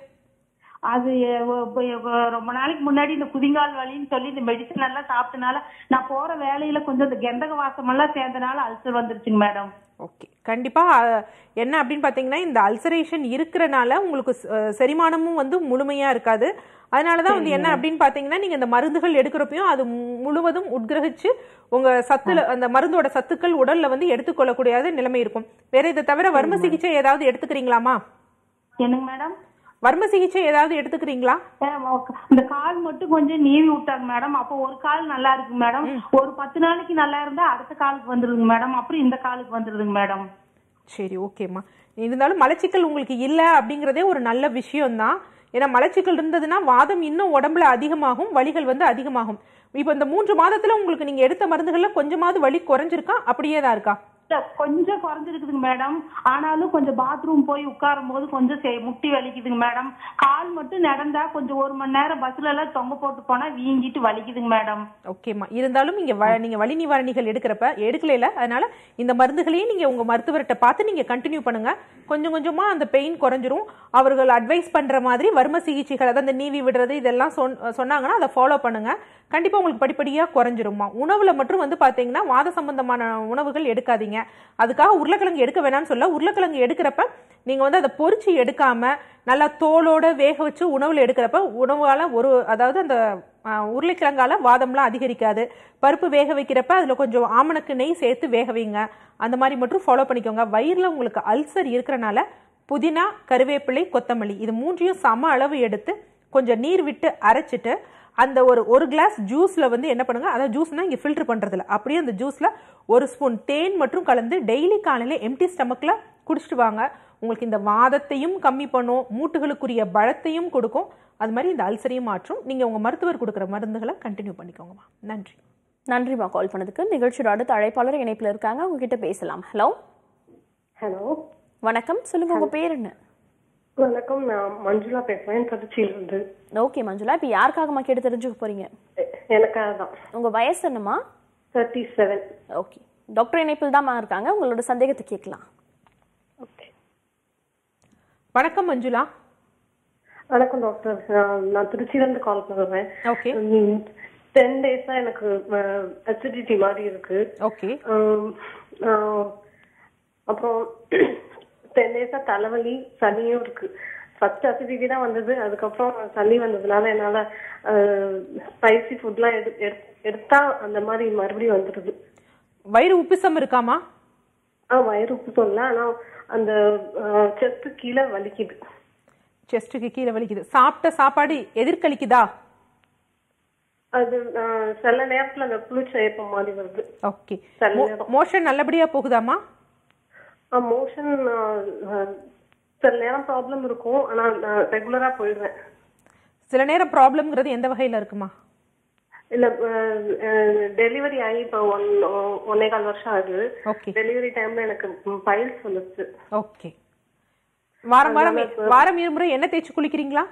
அது எ- ஒ- இப்ப எ- ரொம்ப நாளைக்கு முன்னாடி இந்த குதிங்கால் வலின்னு சொல்லி இந்த மெடிசன் எல்லாம் சாப்பிட்டனால நான் போற வேலையில கொஞ்சம் இந்த கெந்தக வாசம் எல்லாம் சேர்ந்தனால அல்சர் வந்துருச்சுங்க மேடம் ஓகே கண்டிப்பா அஹ், என்ன அப்படின்னு பாத்தீங்கன்னா இந்த அல்சரேஷன் இருக்கிறனால உங்களுக்கு ச- அஹ், செரிமானமும் வந்து முழுமையா இருக்காது அதனாலதான் வந்து என்ன அப்படின்னு பாத்தீங்கன்னா நீங்க இந்த மருந்துகள் எடுக்கிறப்பையும் அது மு- முழுவதும் உட்கிரகிச்சு உங்க சத்துல அந்த மருந்தோட சத்துக்கள் உடல்ல வந்து எடுத்துக்கொள்ளக்கூடிய நிலைமை இருக்கும் வேற இதை தவிர வர்ம சிகிச்சை ஏதாவது எடுத்துக்கிறீங்களாமா என்னங்க மேடம் வர்ம சிகிச்சை ஏதாவது எடுத்துக்கிறீங்களா அஹ் ஓகே. இந்த கால் மட்டும் கொஞ்சம் நீவி விட்டாங்க மேடம் அப்போ ஒரு கால் நல்லா இருக்கு மேடம் ஒரு பத்து நாளைக்கு நல்லா இருந்தா அடுத்த காலுக்கு வந்துருதுங்க மேடம் அப்புறம் இந்த காலுக்கு வந்துருதுங்க மேடம் சரி ஓகேம்மா இருந்தாலும் மலச்சிக்கல் உங்களுக்கு இல்லை அப்படிங்கிறதே ஒரு நல்ல விஷயம்தான் ஏன்னா மலச்சிக்கல் இருந்ததுன்னா வாதம் இன்னும் உடம்புல அதிகமாகும் வலிகள் வந்து அதிகமாகும் இப்போ இந்த மூன்று மாதத்துல உங்களுக்கு நீங்க எடுத்த மருந்துகள்ல கொஞ்சமாவது வலி குறைஞ்சிருக்கா அப்படியே தான் இருக்கா இல்ல, கொஞ்சம் குறைஞ்சிருக்குதுங்க மேடம் ஆனாலும் கொஞ்சம் பாத்ரூம் போய் உட்காரும் போது கொஞ்சம் செ- முட்டி வலிக்குதுங்க மேடம் கால் மட்டும் நடந்தா கொஞ்சம் ஒரு மணி நேரம் பஸ்ல எல்லாம் தொங்க போட்டு போனா வீங்கிட்டு வலிக்குதுங்க மேடம் ஓகேம்மா இருந்தாலும் நீங்க வ- நீங்க வலி நிவாரணிகள் எடுக்கிறப்ப எடுக்கல அதனால இந்த மருந்துகளையும் நீங்க உங்க மருத்துவர்கிட்ட பார்த்து நீங்க கண்டினியூ பண்ணுங்க கொஞ்சம் கொஞ்சமா அந்த பெயின் குறைஞ்சிரும் அவர்கள் அட்வைஸ் பண்ற மாதிரி வர்ம சிகிச்சைகள் அதாவது இந்த நீவி விடுறது இதெல்லாம் சொன்- சொன்னாங்கன்னா அதை ஃபாலோ பண்ணுங்க கண்டிப்பா உங்களுக்கு படிப்படியா குறைஞ்சிரும்மா உணவுல மட்டும் வந்து பாத்தீங்கன்னா வாத சம்பந்தமான உணவுகள் எடுக்காதீங்க அதுக்காக உருளைக்கிழங்கு எடுக்க வேணாம்னு சொல்ல உருளைக்கிழங்கு எடுக்கிறப்ப நீங்க வந்து அதை பொரிச்சு எடுக்காம நல்லா தோலோட வேக வச்சு உணவுல எடுக்கிறப்ப உணவால ஒரு அதாவது அந்த ஆஹ், உருளைக்கிழங்கால வாதம்லாம் அதிகரிக்காது பருப்பு வேக வைக்கிறப்ப அதுல கொஞ்சம் ஆமணக்கு நெய் சேர்த்து வேக வைங்க அந்த மாதிரி மட்டும் ஃபாலோ பண்ணிக்கோங்க வயிறுல உங்களுக்கு அல்சர் இருக்கிறனால புதினா கருவேப்பிலை கொத்தமல்லி இது மூன்றையும் சம அளவு எடுத்து கொஞ்சம் நீர் விட்டு அரைச்சிட்டு அந்த ஒரு ஒரு கிளாஸ் ஜூஸ்ல வந்து என்ன பண்ணுங்க அதாவது ஜூஸ்னா இங்க ஃபில்டர் பண்றதுல அப்படியே அந்த ஜூஸ்ல ஒரு ஸ்பூன் தேன் மற்றும் கலந்து டெய்லி காலையில எம்டி ஸ்டமக்ல குடிச்சிட்டு வாங்க உங்களுக்கு இந்த வாதத்தையும் கம்மி பண்ணும் மூட்டுகளுக்குரிய பலத்தையும் கொடுக்கும் அது மாதிரி இந்த அல்சரையும் மாற்றும் நீங்கள் உங்கள் மருத்துவர் கொடுக்குற மருந்துகளை கண்டினியூ பண்ணிக்கோங்கம்மா நன்றி நன்றிம்மா கால் பண்ணதுக்கு நிகழ்ச்சியோட அடுத்த அழைப்பாளர் இணைப்பில் இருக்காங்க உங்ககிட்ட பேசலாம் ஹலோ ஹலோ வணக்கம் சொல்லுங்க உங்க பேர் என்ன வணக்கம் நான் மஞ்சுளா பேசுறேன் திருச்சியில இருந்து ஓகே மஞ்சுளா இப்போ யாருக்காகம்மா கேட்டு தெரிஞ்சுக்க போறீங்க எனக்காக தான் உங்க வயசு என்னம்மா தேர்ட்டி செவன் ஓகே டாக்டர் இணைப்பில் தான் இருக்காங்க உங்களோட சந்தேகத்தை கேட்கலாம் வணக்கம் மஞ்சுளா வணக்கம் டாக்டர் நான் நான் திருச்சியில இருந்து கால் பண்ணுறேன் ஓகே டென் டேஸா எனக்கு அசிடிட்டி மாதிரி இருக்கு ஓகே உம், ஆஹ், அப்புறம் டென் டேஸா தலைவலி சளியும் இருக்கு ஃபர்ஸ்ட் அசிடிட்டி தான் வந்தது அதுக்கப்புறம் சளி வந்ததுனால என்னால ஸ்பைசி ஃபுட்லாம் எடு எடு- எடுத்தா அந்த மாதிரி மறுபடியும் வந்துடுது வயிறு உப்பிசம் இருக்காமா ஆ வயிறு உப்பு சொல்லலாம் ஆனா அந்த செஸ்ட் கீழே வலிக்குது செஸ்ட்டுக்கு கீழே வலிக்குது சாப்பிட்ட சாப்பாடு எதிர்கலிக்குதா அது ஆஹ், சில நேரத்துல அந்த புளிச்ச ஏப்பம் மாதிரி வருது ஓகே சில நேரம் மோஷன் நல்லபடியா போகுதாமா மோஷன் சில நேரம் ப்ராப்ளம் இருக்கும் ஆனா நான் ரெகுலரா போயிடுவேன் சில நேரம் ப்ராப்ளம்ங்கிறது எந்த வகையில இருக்குமா இல்ல டெலிவரி ஆகி இப்போ ஒன் ஒன்னே கால் வருஷம் ஆகுது ஓகே டெலிவரி டைம்ல எனக்கு பைல்ஸ் வந்துச்சு ஓகே வாரம் வாரம் அதனால இப்ப- வாரம் இருமுறை என்ன தேய்ச்சி குளிக்கிறீங்களா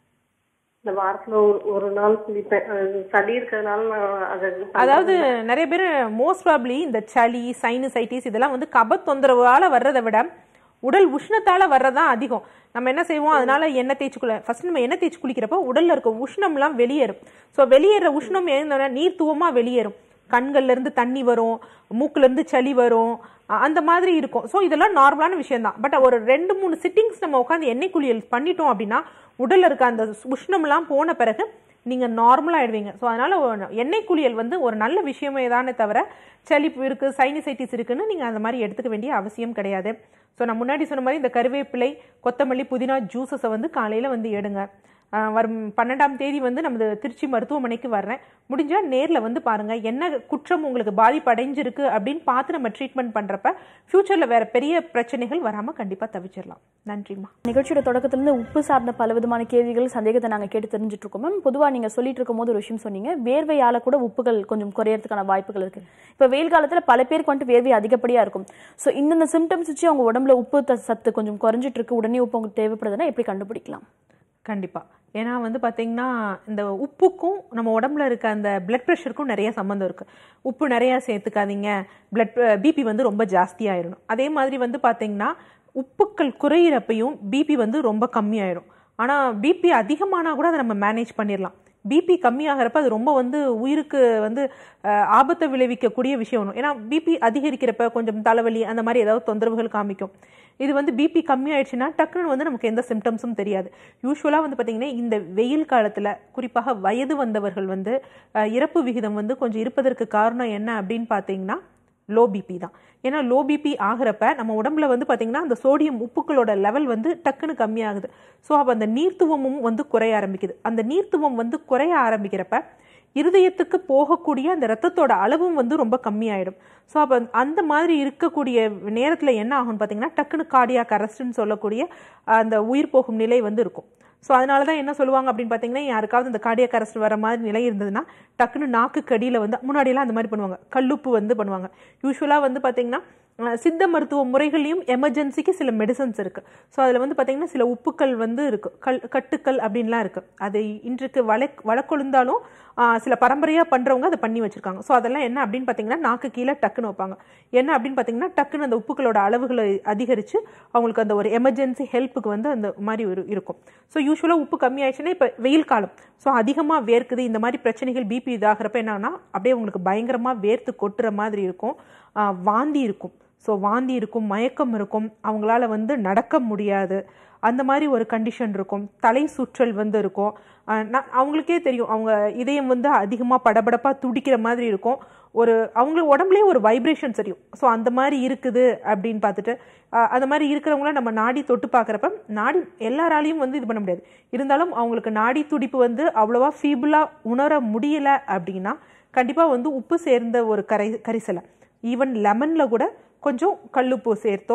இந்த வாரத்துல ஒரு ஒரு நாள் குளிப்பேன் அது சளி இருக்கிறதுனால நான் அதை அதாவது நிறைய பேர் மோஸ்ட் ப்ராப்ளி இந்த சளி சைனசைட்டிஸ் இதெல்லாம் வந்து கப தொந்தரவால வர்றதை விட உடல் உஷ்ணத்தால வர்றதான் அதிகம் நம்ம என்ன செய்வோம் அதனால எண்ணெய் தேய்ச்சி குளி ஃபர்ஸ்ட் நம்ம எண்ணெய் தேய்ச்சி குளிக்கிறப்போ உடல்ல இருக்க உஷ்ணம்லாம் வெளியேறும் ஸோ வெளியேற உஷ்ணம் எழுந்தோன்னா நீர் தூவமா வெளியேறும் கண்கள்ல இருந்து தண்ணி வரும் மூக்குல இருந்து சளி வரும் அ- அந்த மாதிரி இருக்கும் ஸோ இதெல்லாம் நார்மலான விஷயம் தான் பட் ஒரு ரெண்டு மூணு சிட்டிங்ஸ் நம்ம உட்காந்து எண்ணெய் குளியல் பண்ணிட்டோம் அப்படின்னா உடல்ல இருக்க அந்த உஷ்ணம்லாம் போன பிறகு நீங்க நார்மலா ஆயிடுவீங்க ஸோ அதனால ஒரு எண்ணெய் குளியல் வந்து ஒரு நல்ல விஷயமே தானே தவிர சளி இருக்கு சைனசைட்டிஸ் இருக்குன்னு நீங்க அந்த மாதிரி எடுத்துக்க வேண்டிய அவசியம் கிடையாது ஸோ நான் முன்னாடி சொன்ன மாதிரி இந்த கருவேப்பிலை கொத்தமல்லி புதினா ஜூஸஸை வந்து காலையில வந்து எடுங்க ஆஹ் வரும் பன்னெண்டாம் தேதி வந்து நமது திருச்சி மருத்துவமனைக்கு வர்றேன் முடிஞ்சா நேர்ல வந்து பாருங்க என்ன குற்றம் உங்களுக்கு பாதிப்பு அடைஞ்சிருக்கு அப்படின்னு பார்த்து நம்ம ட்ரீட்மெண்ட் பண்றப்ப ஃபியூச்சர்ல வேற பெரிய பிரச்சனைகள் வராம கண்டிப்பா தவிச்சிடலாம் நன்றிம்மா நிகழ்ச்சியோட தொடக்கத்திலிருந்து உப்பு சார்ந்த பல விதமான கேள்விகள் சந்தேகத்தை நாங்கள் கேட்டு தெரிஞ்சுட்டு இருக்கோம் மேம் பொதுவாக நீங்கள் சொல்லிட்டு இருக்கும்போது ஒரு விஷயம் சொன்னீங்க வேர்வையால கூட உப்புகள் கொஞ்சம் குறையறதுக்கான வாய்ப்புகள் இருக்கு இப்போ வெயில் காலத்தில் பல பேருக்கு வந்துட்டு வேர்வை அதிகப்படியாக இருக்கும் ஸோ இந்தந்த சிம்டம்ஸ் வச்சு அவங்க உடம்புல உப்பு த- சத்து கொஞ்சம் குறைஞ்சிட்டு இருக்கு உடனே உப்பு உங்களுக்கு தேவைப்படுதுன்னா எப்படி கண்டுபிடிக்கலாம் கண்டிப்பா ஏன்னா வந்து பாத்தீங்கன்னா இந்த உப்புக்கும் நம்ம உடம்புல இருக்க அந்த பிளட் ப்ரெஷருக்கும் நிறைய சம்மந்தம் இருக்கு உப்பு நிறைய சேர்த்துக்காதீங்க பிளட் பிபி வந்து ரொம்ப ஜாஸ்தி ஆயிடும் அதே மாதிரி வந்து பாத்தீங்கன்னா உப்புக்கள் குறையிறப்பையும் பிபி வந்து ரொம்ப கம்மியாயிடும் ஆனா பிபி அதிகமானா கூட அதை நம்ம மேனேஜ் பண்ணிடலாம் பிபி கம்மியாகிறப்ப அது ரொம்ப வந்து உயிருக்கு வந்து அஹ், ஆபத்தை விளைவிக்கக்கூடிய விஷயம் ஒன்று ஏன்னா பிபி அதிகரிக்கிறப்ப கொஞ்சம் தலைவலி அந்த மாதிரி ஏதாவது தொந்தரவுகள் காமிக்கும் இது வந்து பிபி கம்மியாயிடுச்சுன்னா டக்குன்னு வந்து நமக்கு எந்த சிம்டம்ஸும் தெரியாது யூஸ்வலாக வந்து பார்த்தீங்கன்னா இந்த வெயில் காலத்தில் குறிப்பாக வயது வந்தவர்கள் வந்து அஹ், இறப்பு விகிதம் வந்து கொஞ்சம் இருப்பதற்கு காரணம் என்ன அப்படின்னு பார்த்தீங்கன்னா லோ பிபி தான் ஏன்னா லோ பிபி ஆகிறப்ப நம்ம உடம்புல வந்து பார்த்தீங்கன்னா அந்த சோடியம் உப்புக்களோட லெவல் வந்து டக்குன்னு கம்மியாகுது ஸோ அப்போ அந்த நீர்த்துவமும் வந்து குறைய ஆரம்பிக்குது அந்த நீர்த்துவம் வந்து குறைய ஆரம்பிக்கிறப்ப இருதயத்துக்கு போகக்கூடிய அந்த ரத்தத்தோட அளவும் வந்து ரொம்ப கம்மியாயிடும் ஸோ அப்போ அந்த மாதிரி இருக்கக்கூடிய நேரத்தில் என்ன ஆகும்னு பார்த்தீங்கன்னா டக்குன்னு கார்டியாக் அரெஸ்ட்னு சொல்லக்கூடிய அந்த உயிர் போகும் நிலை வந்து இருக்கும் ஸோ அதனால தான் என்ன சொல்லுவாங்க அப்படின்னு பார்த்தீங்கன்னா யாருக்காவது இந்த கார்டியாக் அரெஸ்ட் வர மாதிரி நிலை இருந்ததுன்னா டக்குன்னு நாக்கு கடியில் வந்து முன்னாடியெல்லாம் அந்த மாதிரி பண்ணுவாங்க கல்லுப்பு வந்து பண்ணுவாங்க யூஸ்வலாக வந்து பார்த்தீங்கன்னா அஹ், சித்த மருத்துவ முறைகள்லையும் எமர்ஜென்சிக்கு சில மெடிசன்ஸ் இருக்கு ஸோ அதில் வந்து பார்த்தீங்கன்னா சில உப்புக்கள் வந்து இருக்கு கல் கட்டுக்கள் அப்படின்லாம் இருக்கு அது இன்றைக்கு வழக் வழக்கொழுந்தாலும் ஆஹ், சில பரம்பரையாக பண்ணுறவங்க அதை பண்ணி வச்சிருக்காங்க ஸோ அதெல்லாம் என்ன அப்படின்னு பார்த்தீங்கன்னா நாக்கு கீழே டக்குன்னு வைப்பாங்க என்ன அப்படின்னு பார்த்தீங்கன்னா டக்குன்னு அந்த உப்புக்களோட அளவுகளை அதிகரித்து அவங்களுக்கு அந்த ஒரு எமர்ஜென்சி ஹெல்ப்புக்கு வந்து அந்த மாதிரி ஒரு இருக்கும் ஸோ யூஸ்வலாக உப்பு கம்மியாயிடுச்சுன்னா இப்போ வெயில் காலம் ஸோ அதிகமாக வேர்க்குது இந்த மாதிரி பிரச்சனைகள் பிபி இதாகிறப்ப என்னன்னா அப்படியே உங்களுக்கு பயங்கரமாக வேர்த்து கொட்டுற மாதிரி இருக்கும் ஆஹ், வாந்தி இருக்கும் ஸோ வாந்தி இருக்கும் மயக்கம் இருக்கும் அவங்களால வந்து நடக்க முடியாது அந்த மாதிரி ஒரு கண்டிஷன் இருக்கும் தலை சுற்றல் வந்து இருக்கும் ஆஹ் நான் அவங்களுக்கே தெரியும் அவங்க இதயம் வந்து அதிகமாக படபடப்பாக துடிக்கிற மாதிரி இருக்கும் ஒரு அவங்க உடம்புலயே ஒரு வைப்ரேஷன் தெரியும் ஸோ அந்த மாதிரி இருக்குது அப்படின்னு பார்த்துட்டு ஆஹ் அந்த மாதிரி இருக்கிறவங்கள நம்ம நாடி தொட்டு பார்க்குறப்ப நாடி எல்லாராலையும் வந்து இது பண்ண முடியாது இருந்தாலும் அவங்களுக்கு நாடி துடிப்பு வந்து அவ்வளோவா ஃபீபிளாக உணர முடியல அப்படின்னா கண்டிப்பாக வந்து உப்பு சேர்ந்த ஒரு கரை கரிசலை ஈவன் லெமனில் கூட கொஞ்சம் கல்லுப்பு சேர்த்தோ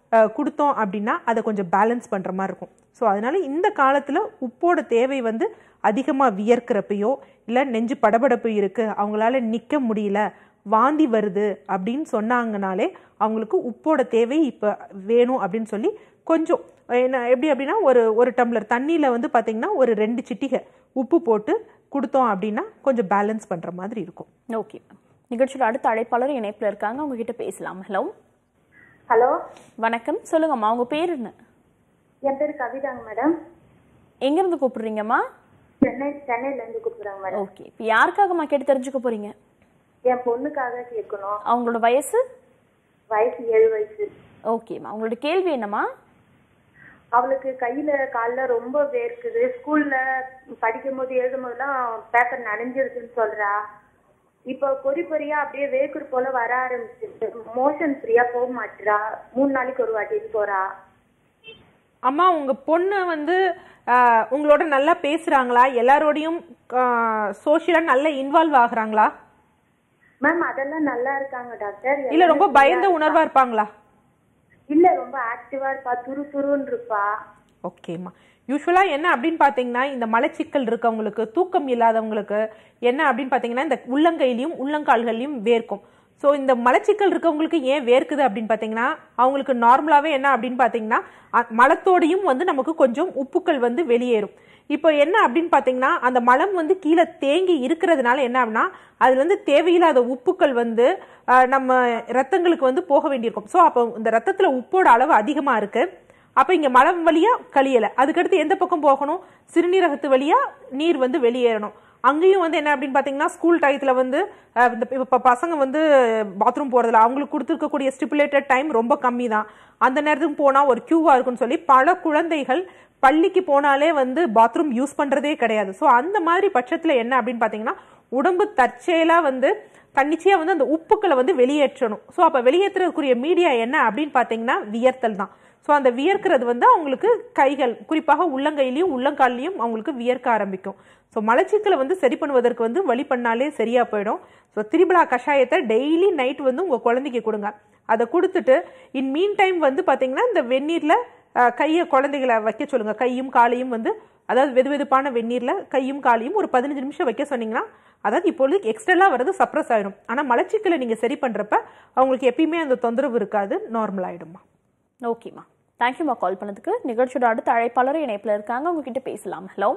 அஹ், கொடுத்தோம் அப்படின்னா அதை கொஞ்சம் பேலன்ஸ் பண்ணுற மாதிரி இருக்கும் ஸோ அதனால இந்த காலத்தில் உப்போட தேவை வந்து அதிகமாக வியர்க்கிறப்பையோ இல்லை நெஞ்சு படபடப்பு இருக்குது அவங்களால நிற்க முடியல வாந்தி வருது அப்படின்னு சொன்னாங்கனாலே அவங்களுக்கு உப்போட தேவை இப்போ வேணும் அப்படின்னு சொல்லி கொஞ்சம் என்ன எப்படி அப்படின்னா ஒரு ஒரு டம்ளர் தண்ணியில் வந்து பார்த்தீங்கன்னா ஒரு ரெண்டு சிட்டிகை உப்பு போட்டு கொடுத்தோம் அப்படின்னா கொஞ்சம் பேலன்ஸ் பண்ணுற மாதிரி இருக்கும் ஓகே நிகழ்ச்சியோட அடுத்த அழைப்பாளர் இணைப்புல இருக்காங்க உங்ககிட்ட பேசலாம் ஹலோ ஹலோ வணக்கம் சொல்லுங்கம்மா உங்க பேர் என்ன என் பேர் கவிதாங்க மேடம் எங்க இருந்து கூப்பிடுறீங்கம்மா சென்னை சென்னையில இருந்து கூப்பிடுறாங்க மேடம் ஓகே இப்போ யாருக்காகம்மா கேட்டு தெரிஞ்சுக்க போறீங்க என் பொண்ணுக்காக கேட்கணும் அவங்களோட வயசு வயசு ஏழு வயசு ஓகேம்மா உங்களோட கேள்வி என்னம்மா அவளுக்கு கையில கால்ல ரொம்ப வேர்க்குது ஸ்கூல்ல படிக்கும் போது எழுதும் போதெல்லாம் பேப்பர் நனைஞ்சிருதுன்னு சொல்றா இப்போ பொறி பொறியா அப்படியே வேக்குறு போல வர ஆரம்பிச்சிருச்சு மோஷன் ஃப்ரீயா போக மாட்டுறா மூணு நாளைக்கு ஒரு வாட்டி போறா அம்மா உங்க பொண்ணு வந்து ஆஹ், உங்களோட நல்லா பேசுறாங்களா எல்லாரோடையும் சோஷியலா நல்லா இன்வால்வ் ஆகுறாங்களா மேம் அதெல்லாம் நல்லா இருக்காங்க டாக்டர் இல்ல ரொம்ப பயந்த உணர்வா இருப்பாங்களா இல்ல ரொம்ப ஆக்டிவா இருப்பா துரு துருன்னு இருப்பா ஓகேம்மா யூஸ்வலாக என்ன அப்படின்னு பார்த்தீங்கன்னா இந்த மலச்சிக்கல் இருக்கவங்களுக்கு தூக்கம் இல்லாதவங்களுக்கு என்ன அப்படின்னு பார்த்தீங்கன்னா இந்த உள்ளங்கையிலையும் உள்ளங்கால்கள்லையும் வேர்க்கும் ஸோ இந்த மலச்சிக்கல் இருக்கவங்களுக்கு ஏன் வேர்க்குது அப்படின்னு பார்த்தீங்கன்னா அவங்களுக்கு நார்மலாகவே என்ன அப்படின்னு பார்த்தீங்கன்னா அ- மலத்தோடையும் வந்து நமக்கு கொஞ்சம் உப்புக்கள் வந்து வெளியேறும் இப்போ என்ன அப்படின்னு பார்த்தீங்கன்னா அந்த மலம் வந்து கீழே தேங்கி இருக்கிறதுனால என்ன அப்படின்னா அதுல வந்து தேவையில்லாத உப்புக்கள் வந்து அஹ், நம்ம ரத்தங்களுக்கு வந்து போக வேண்டியிருக்கும் ஸோ அப்போ இந்த ரத்தத்தில் உப்போட அளவு அதிகமாக இருக்கு அப்போ இங்கே மலம் வழியா கழியலை அதுக்கடுத்து எந்த பக்கம் போகணும் சிறுநீரகத்து வழியா நீர் வந்து வெளியேறணும் அங்கேயும் வந்து என்ன அப்படின்னு பார்த்தீங்கன்னா ஸ்கூல் டயத்தில் வந்து அஹ், இந்த இப்போ பசங்க வந்து பாத்ரூம் போகிறதுல அவங்களுக்கு கொடுத்துருக்கக்கூடிய ஸ்டிப்புலேட்டட் டைம் ரொம்ப கம்மி தான் அந்த நேரத்துக்கு போனால் ஒரு க்யூவாக இருக்குன்னு சொல்லி பல குழந்தைகள் பள்ளிக்கு போனாலே வந்து பாத்ரூம் யூஸ் பண்ணுறதே கிடையாது ஸோ அந்த மாதிரி பட்சத்தில் என்ன அப்படின்னு பார்த்தீங்கன்னா உடம்பு தற்செயலாக வந்து தன்னிச்சையாக வந்து அந்த உப்புக்களை வந்து வெளியேற்றணும் ஸோ அப்போ வெளியேற்றுறதுக்குரிய மீடியா என்ன அப்படின்னு பார்த்தீங்கன்னா வியர்த்தல் தான் ஸோ அந்த வியர்க்கிறது வந்து அவங்களுக்கு கைகள் குறிப்பாக உள்ளங்கையிலையும் உள்ளங்கால்லையும் அவங்களுக்கு வியர்க்க ஆரம்பிக்கும் ஸோ மலச்சிக்கலை வந்து சரி பண்ணுவதற்கு வந்து வழி பண்ணாலே சரியா போயிடும் ஸோ திரிபலா கஷாயத்தை டெய்லி நைட் வந்து உங்கள் குழந்தைக்கு கொடுங்க அதை கொடுத்துட்டு இன் மீன் டைம் வந்து பார்த்தீங்கன்னா இந்த வெந்நீரில் கையை குழந்தைகளை வைக்க சொல்லுங்க கையும் காலையும் வந்து அதாவது வெது வெதுப்பான வெந்நீரில் கையும் காலையும் ஒரு பதினஞ்சு நிமிஷம் வைக்க சொன்னீங்கன்னா அதாவது இப்பொழுது எக்ஸ்ட்ரலாக வர்றது சப்ரஸ் ஆயிடும் ஆனால் மலச்சிக்கலை நீங்கள் சரி பண்ணுறப்ப அவங்களுக்கு எப்பயுமே அந்த தொந்தரவு இருக்காது நார்மல் ஆயிடுமா ஓகேம்மா தேங்க்யூம்மா கால் பண்ணதுக்கு நிகழ்ச்சியோட அடுத்த அழைப்பாளர் இணைப்புல இருக்காங்க உங்ககிட்ட பேசலாம் ஹலோ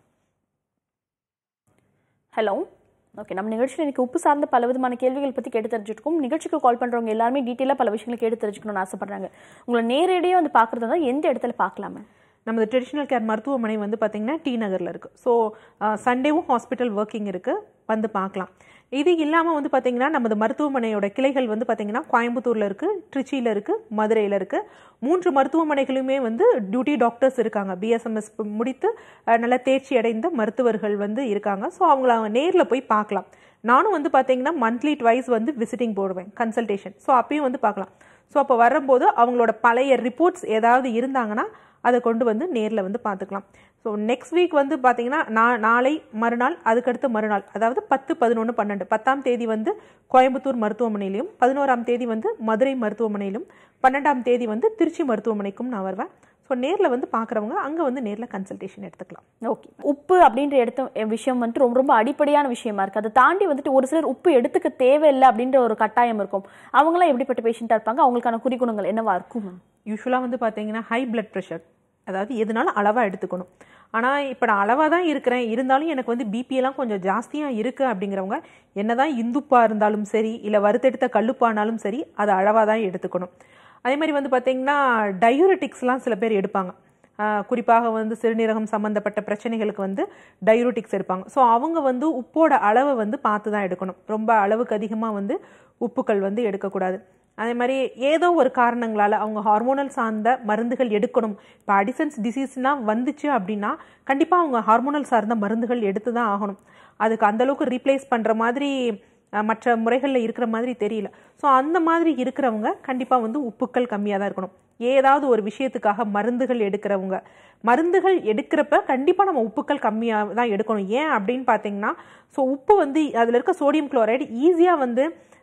ஹலோ ஓகே நம்ம நிகழ்ச்சியில் இன்னைக்கு உப்பு சார்ந்த பல விதமான கேள்விகள் பற்றி கேட்டு தெரிஞ்சுருக்கோம் நிகழ்ச்சிக்கு கால் பண்ணுறவங்க எல்லாருமே டீட்டெயிலாக பல விஷயங்களை கேட்டு தெரிஞ்சுக்கணும்னு ஆசைப்படுறாங்க உங்களை நேரடியாக வந்து பார்க்குறதா தான் எந்த இடத்துல பார்க்கலாமே நமது ட்ரெடிஷ்னல் கேர் மருத்துவமனை வந்து பார்த்தீங்கன்னா டி நகரில் இருக்குது ஸோ சண்டேவும் ஹாஸ்பிட்டல் ஒர்க்கிங் இருக்குது வந்து பார்க்கலாம் இது இல்லாமல் வந்து பார்த்தீங்கன்னா நமது மருத்துவமனையோட கிளைகள் வந்து பார்த்தீங்கன்னா கோயம்புத்தூரில் இருக்குது திருச்சியில் இருக்குது மதுரையில் இருக்குது மூன்று மருத்துவமனைகளுமே வந்து டியூட்டி டாக்டர்ஸ் இருக்காங்க பிஎஸ்எம்எஸ் முடித்து அஹ், நல்ல தேர்ச்சி அடைந்த மருத்துவர்கள் வந்து இருக்காங்க ஸோ அவங்கள அவங்க நேரில் போய் பார்க்கலாம் நானும் வந்து பார்த்தீங்கன்னா மந்த்லி ட்வைஸ் வந்து விசிட்டிங் போடுவேன் கன்சல்டேஷன் ஸோ அப்பயும் வந்து பார்க்கலாம் ஸோ அப்போ வரும்போது அவங்களோட பழைய ரிப்போர்ட்ஸ் ஏதாவது இருந்தாங்கன்னா அதை கொண்டு வந்து நேரில் வந்து பார்த்துக்கலாம் ஸோ நெக்ஸ்ட் வீக் வந்து பார்த்தீங்கன்னா நான் நாளை மறுநாள் அதுக்கடுத்து மறுநாள் அதாவது பத்து பதினொன்று பன்னெண்டு பத்தாம் தேதி வந்து கோயம்புத்தூர் மருத்துவமனையிலையும் பதினோராம் தேதி வந்து மதுரை மருத்துவமனையிலும் பன்னெண்டாம் தேதி வந்து திருச்சி மருத்துவமனைக்கும் நான் வருவேன் ஸோ நேரில் வந்து பார்க்குறவங்க அங்கே வந்து நேரில் கன்சல்டேஷன் எடுத்துக்கலாம் ஓகே உப்பு அப்படின்ற எடுத்த விஷயம் வந்துட்டு ரொம்ப ரொம்ப அடிப்படையான விஷயமா இருக்கு அதை தாண்டி வந்துட்டு ஒரு சிலர் உப்பு எடுத்துக்க தேவையில்லை அப்படின்ற ஒரு கட்டாயம் இருக்கும் அவங்களாம் எப்படிப்பட்ட பேஷண்ட்டாக இருப்பாங்க அவங்களுக்கான குறிகுணங்கள் என்னவா இருக்கும் யூஸ்வலாக வந்து பார்த்தீங்கன்னா ஹை பிளட் ப்ரெஷர் அதாவது எதுனாலும் அளவாக எடுத்துக்கணும் ஆனால் இப்போ நான் அளவாக தான் இருக்கிறேன் இருந்தாலும் எனக்கு வந்து பிபி எல்லாம் கொஞ்சம் ஜாஸ்தியாக இருக்குது அப்படிங்கிறவங்க என்னதான் இந்துப்பா இருந்தாலும் சரி இல்லை வறுத்தெடுத்த கல்லுப்பானாலும் சரி அதை அளவாக தான் எடுத்துக்கணும் அதே மாதிரி வந்து பார்த்தீங்கன்னா டயூரட்டிக்ஸ்லாம் சில பேர் எடுப்பாங்க ஆஹ் குறிப்பாக வந்து சிறுநீரகம் சம்மந்தப்பட்ட பிரச்சனைகளுக்கு வந்து டயூரோட்டிக்ஸ் எடுப்பாங்க ஸோ அவங்க வந்து உப்போட அளவை வந்து பார்த்து தான் எடுக்கணும் ரொம்ப அளவுக்கு அதிகமாக வந்து உப்புக்கள் வந்து எடுக்கக்கூடாது அதே மாதிரி ஏதோ ஒரு காரணங்களால் அவங்க ஹார்மோனல் சார்ந்த மருந்துகள் எடுக்கணும் இப்போ அடிசன்ஸ் டிசீஸ்னால் வந்துச்சு அப்படின்னா கண்டிப்பாக அவங்க ஹார்மோனல் சார்ந்த மருந்துகள் எடுத்து தான் ஆகணும் அதுக்கு அந்த அளவுக்கு ரீப்ளேஸ் பண்ணுற மாதிரி அஹ், மற்ற முறைகளில் இருக்கிற மாதிரி தெரியல ஸோ அந்த மாதிரி இருக்கிறவங்க கண்டிப்பாக வந்து உப்புக்கள் கம்மியாக தான் இருக்கணும் ஏதாவது ஒரு விஷயத்துக்காக மருந்துகள் எடுக்கிறவங்க மருந்துகள் எடுக்கிறப்ப கண்டிப்பாக நம்ம உப்புக்கள் கம்மியாக தான் எடுக்கணும் ஏன் அப்படின்னு பார்த்தீங்கன்னா ஸோ உப்பு வந்து அதில் இருக்க சோடியம் குளோரைடு ஈஸியாக வந்து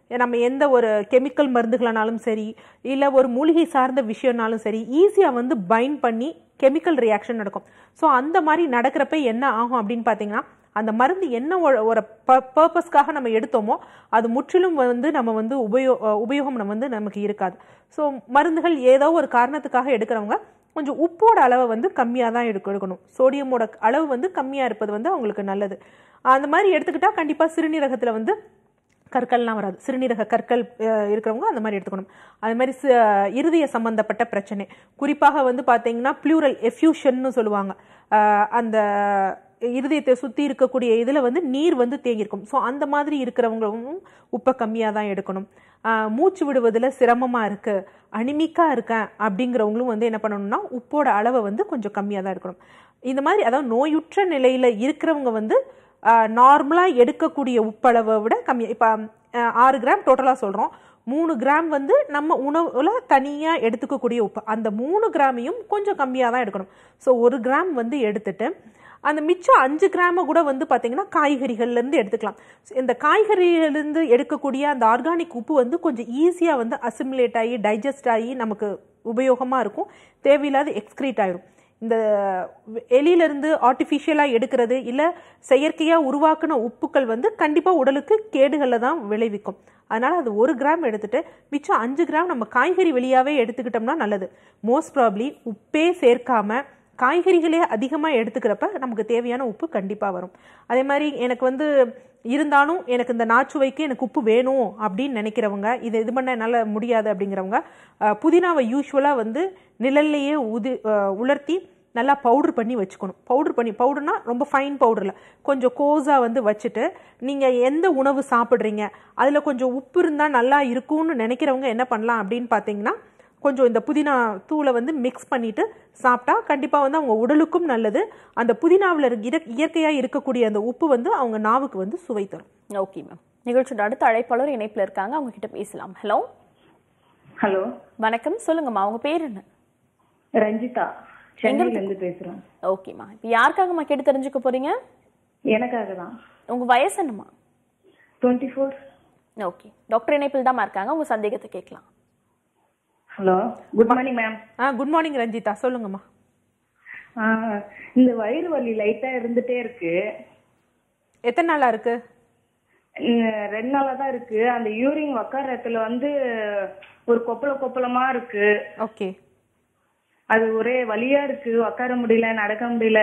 நம்ம எந்த ஒரு கெமிக்கல் மருந்துகளானாலும் சரி இல்லை ஒரு மூலிகை சார்ந்த விஷயம்னாலும் சரி ஈஸியாக வந்து பைண்ட் பண்ணி கெமிக்கல் ரியாக்ஷன் நடக்கும் ஸோ அந்த மாதிரி நடக்கிறப்ப என்ன ஆகும் அப்படின்னு பார்த்தீங்கன்னா அந்த மருந்து என்ன ஒரு- ஒரு பர்பஸ்க்காக நம்ம எடுத்தோமோ அது முற்றிலும் வந்து நம்ம வந்து உபயோ அஹ் உபயோகம் நம்ம வந்து நமக்கு இருக்காது ஸோ மருந்துகள் ஏதோ ஒரு காரணத்துக்காக எடுக்கிறவங்க கொஞ்சம் உப்போட அளவை வந்து கம்மியாக தான் எடுக்க எடுக்கணும் சோடியமோட அளவு வந்து கம்மியாக இருப்பது வந்து அவங்களுக்கு நல்லது அந்த மாதிரி எடுத்துக்கிட்டா கண்டிப்பாக சிறுநீரகத்தில் வந்து கற்கள்லாம் வராது சிறுநீரக கற்கள் அஹ், இருக்கிறவங்க அந்த மாதிரி எடுத்துக்கணும் அது மாதிரி சி- இருதய சம்பந்தப்பட்ட பிரச்சனை குறிப்பாக வந்து பார்த்தீங்கன்னா ப்ளூரல் எஃப்யூஷன்னு சொல்லுவாங்க அஹ், அந்த இருதயத்தை சுற்றி இருக்கக்கூடிய இதில் வந்து நீர் வந்து தேங்கியிருக்கும் ஸோ அந்த மாதிரி இருக்கிறவங்களும் உப்பை கம்மியாக தான் எடுக்கணும் அஹ், மூச்சு விடுவதில் சிரமமாக இருக்குது அனிமிக்காக இருக்கேன் அப்படிங்கிறவங்களும் வந்து என்ன பண்ணணும்னா உப்போட அளவை வந்து கொஞ்சம் கம்மியாக தான் இருக்கணும் இந்த மாதிரி அதாவது நோயுற்ற நிலையில் இருக்கிறவங்க வந்து நார்மலாக எடுக்கக்கூடிய உப்பளவை விட கம்மி இப்போ ஆறு கிராம் டோட்டலாக சொல்கிறோம் மூணு கிராம் வந்து நம்ம உணவுல தனியாக எடுத்துக்கக்கூடிய உப்பு அந்த மூணு கிராமையும் கொஞ்சம் கம்மியாக தான் எடுக்கணும் ஸோ ஒரு கிராம் வந்து எடுத்துட்டு அந்த மிச்சம் அஞ்சு கிராமை கூட வந்து பார்த்தீங்கன்னா காய்கறிகள்லேருந்து எடுத்துக்கலாம் இந்த காய்கறியிலேருந்து எடுக்கக்கூடிய அந்த ஆர்கானிக் உப்பு வந்து கொஞ்சம் ஈஸியாக வந்து அசிமுலேட் ஆகி டைஜஸ்ட் ஆகி நமக்கு உபயோகமாக இருக்கும் தேவையில்லாத எக்ஸ்க்ரீட் ஆயிரும் இந்த எலியிலிருந்து ஆர்டிஃபிஷியலாக எடுக்கிறது இல்லை செயற்கையாக உருவாக்குன உப்புக்கள் வந்து கண்டிப்பாக உடலுக்கு கேடுகளை தான் விளைவிக்கும் அதனால் அது ஒரு கிராம் எடுத்துட்டு மிச்சம் அஞ்சு கிராம் நம்ம காய்கறி வெளியாகவே எடுத்துக்கிட்டோம்னா நல்லது மோஸ்ட் ப்ராப்ளி உப்பே சேர்க்காம காய்கறிகளே அதிகமாக எடுத்துக்கிறப்ப நமக்கு தேவையான உப்பு கண்டிப்பாக வரும் அதே மாதிரி எனக்கு வந்து இருந்தாலும் எனக்கு இந்த நாச்சுவைக்கு எனக்கு உப்பு வேணும் அப்படின்னு நினைக்கிறவங்க இதை இது பண்ண என்னால் முடியாது அப்படிங்கிறவங்க அஹ், புதினாவை யூஸ்வலாக வந்து நிழல்லையே உது அஹ், உலர்த்தி நல்லா பவுடர் பண்ணி வச்சுக்கணும் பவுடர் பண்ணி பவுடர்னா ரொம்ப ஃபைன் பவுடரில் கொஞ்சம் கோஸாக வந்து வச்சுட்டு நீங்கள் எந்த உணவு சாப்பிட்றீங்க அதில் கொஞ்சம் உப்பு இருந்தால் நல்லா இருக்கும்னு நினைக்கிறவங்க என்ன பண்ணலாம் அப்படின்னு பார்த்தீங்கன்னா கொஞ்சம் இந்த புதினா தூளை வந்து மிக்ஸ் பண்ணிட்டு சாப்பிட்டா கண்டிப்பாக வந்து அவங்க உடலுக்கும் நல்லது அந்த புதினாவில் இருக்க இயற்கையாக இருக்கக்கூடிய அந்த உப்பு வந்து அவங்க நாவுக்கு வந்து சுவை தரும் ஓகே மேம் நிகழ்ச்சியோட அடுத்த அழைப்பாளர் இணைப்புல இருக்காங்க அவங்க கிட்ட பேசலாம் ஹலோ ஹலோ வணக்கம் சொல்லுங்கம்மா உங்க பேர் என்ன ரஞ்சிதா சென்னையில இருந்து பேசுறேன் ஓகேம்மா இப்போ யாருக்காகம்மா கேட்டு தெரிஞ்சுக்க போறீங்க எனக்காக தான் உங்க வயசு என்னம்மா டுவெண்ட்டி ஃபோர் ஓகே டாக்டர் இணைப்பில் தான் இருக்காங்க உங்க சந்தேகத்தை கேட்கலாம் ஹலோ குட் மார்னிங் மேம் ஆ குட் மார்னிங் ரஞ்சிதா சொல்லுங்கம்மா இந்த வயிறு வலி லைட்டா இருந்துட்டே இருக்கு எத்தனை நாளா இருக்கு உம், ரெண்டு நாளா தான் இருக்கு அந்த யூரின் உக்கார இடத்துல வந்து ஒரு கொப்பள கொப்பளமா இருக்கு ஓகே அது ஒரே வலியா இருக்கு உக்கார முடியல நடக்க முடியல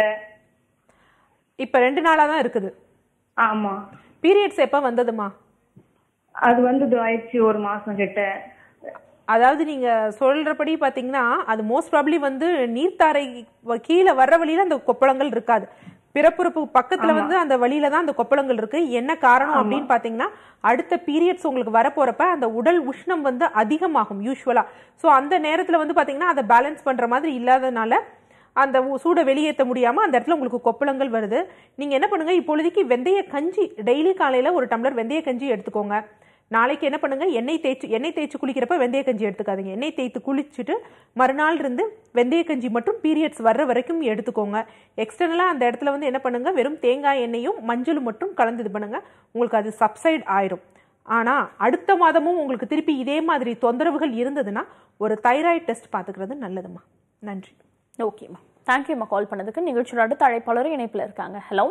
இப்போ ரெண்டு நாளாக தான் இருக்குது ஆமா பீரியட்ஸ் எப்போ வந்ததுமா அது வந்து இது ஆயிடுச்சு ஒரு மாசம் கிட்ட அதாவது நீங்க சொல்றபடி பாத்தீங்கன்னா அது மோஸ்ட் ப்ராப்ளி வந்து நீர்த்தாரை வ- கீழே வர்ற வழியில அந்த கொப்பளங்கள் இருக்காது பிறப்புறுப்பு பக்கத்துல வந்து அந்த வழியில தான் அந்த கொப்பளங்கள் இருக்கு என்ன காரணம் அப்படின்னு பாத்தீங்கன்னா அடுத்த பீரியட்ஸ் உங்களுக்கு வரப்போறப்ப அந்த உடல் உஷ்ணம் வந்து அதிகமாகும் யூஸ்வலா சோ அந்த நேரத்துல வந்து பாத்தீங்கன்னா அதை பேலன்ஸ் பண்ற மாதிரி இல்லாதனால அந்த உ- சூடை வெளியேற்ற முடியாம அந்த இடத்துல உங்களுக்கு கொப்பளங்கள் வருது நீங்க என்ன பண்ணுங்க இப்பொழுதைக்கு வெந்தய கஞ்சி டெய்லி காலையில ஒரு டம்ளர் வெந்தய கஞ்சி எடுத்துக்கோங்க நாளைக்கு என்ன பண்ணுங்க எண்ணெய் தேய்ச்சி எண்ணெய் தேய்ச்சி குளிக்கிறப்ப வெந்தய கஞ்சி எடுத்துக்காதீங்க எண்ணெய் தேய்த்து குளிச்சுட்டு மறுநாள் இருந்து வெந்தய கஞ்சி மட்டும் பீரியட்ஸ் வர்ற வரைக்கும் எடுத்துக்கோங்க எக்ஸ்டர்னலாக அந்த இடத்துல வந்து என்ன பண்ணுங்க வெறும் தேங்காய் எண்ணெயும் மஞ்சளும் மட்டும் கலந்து இது பண்ணுங்க உங்களுக்கு அது சப்சைட் ஆயிரும் ஆனா அடுத்த மாதமும் உங்களுக்கு திருப்பி இதே மாதிரி தொந்தரவுகள் இருந்ததுன்னா ஒரு தைராய்டு டெஸ்ட் பார்த்துக்கிறது நல்லதுமா நன்றி ஓகேம்மா தேங்க்யூம்மா கால் பண்ணதுக்கு நிகழ்ச்சியோட அடுத்த அழைப்பாளர் இணைப்புல இருக்காங்க ஹலோ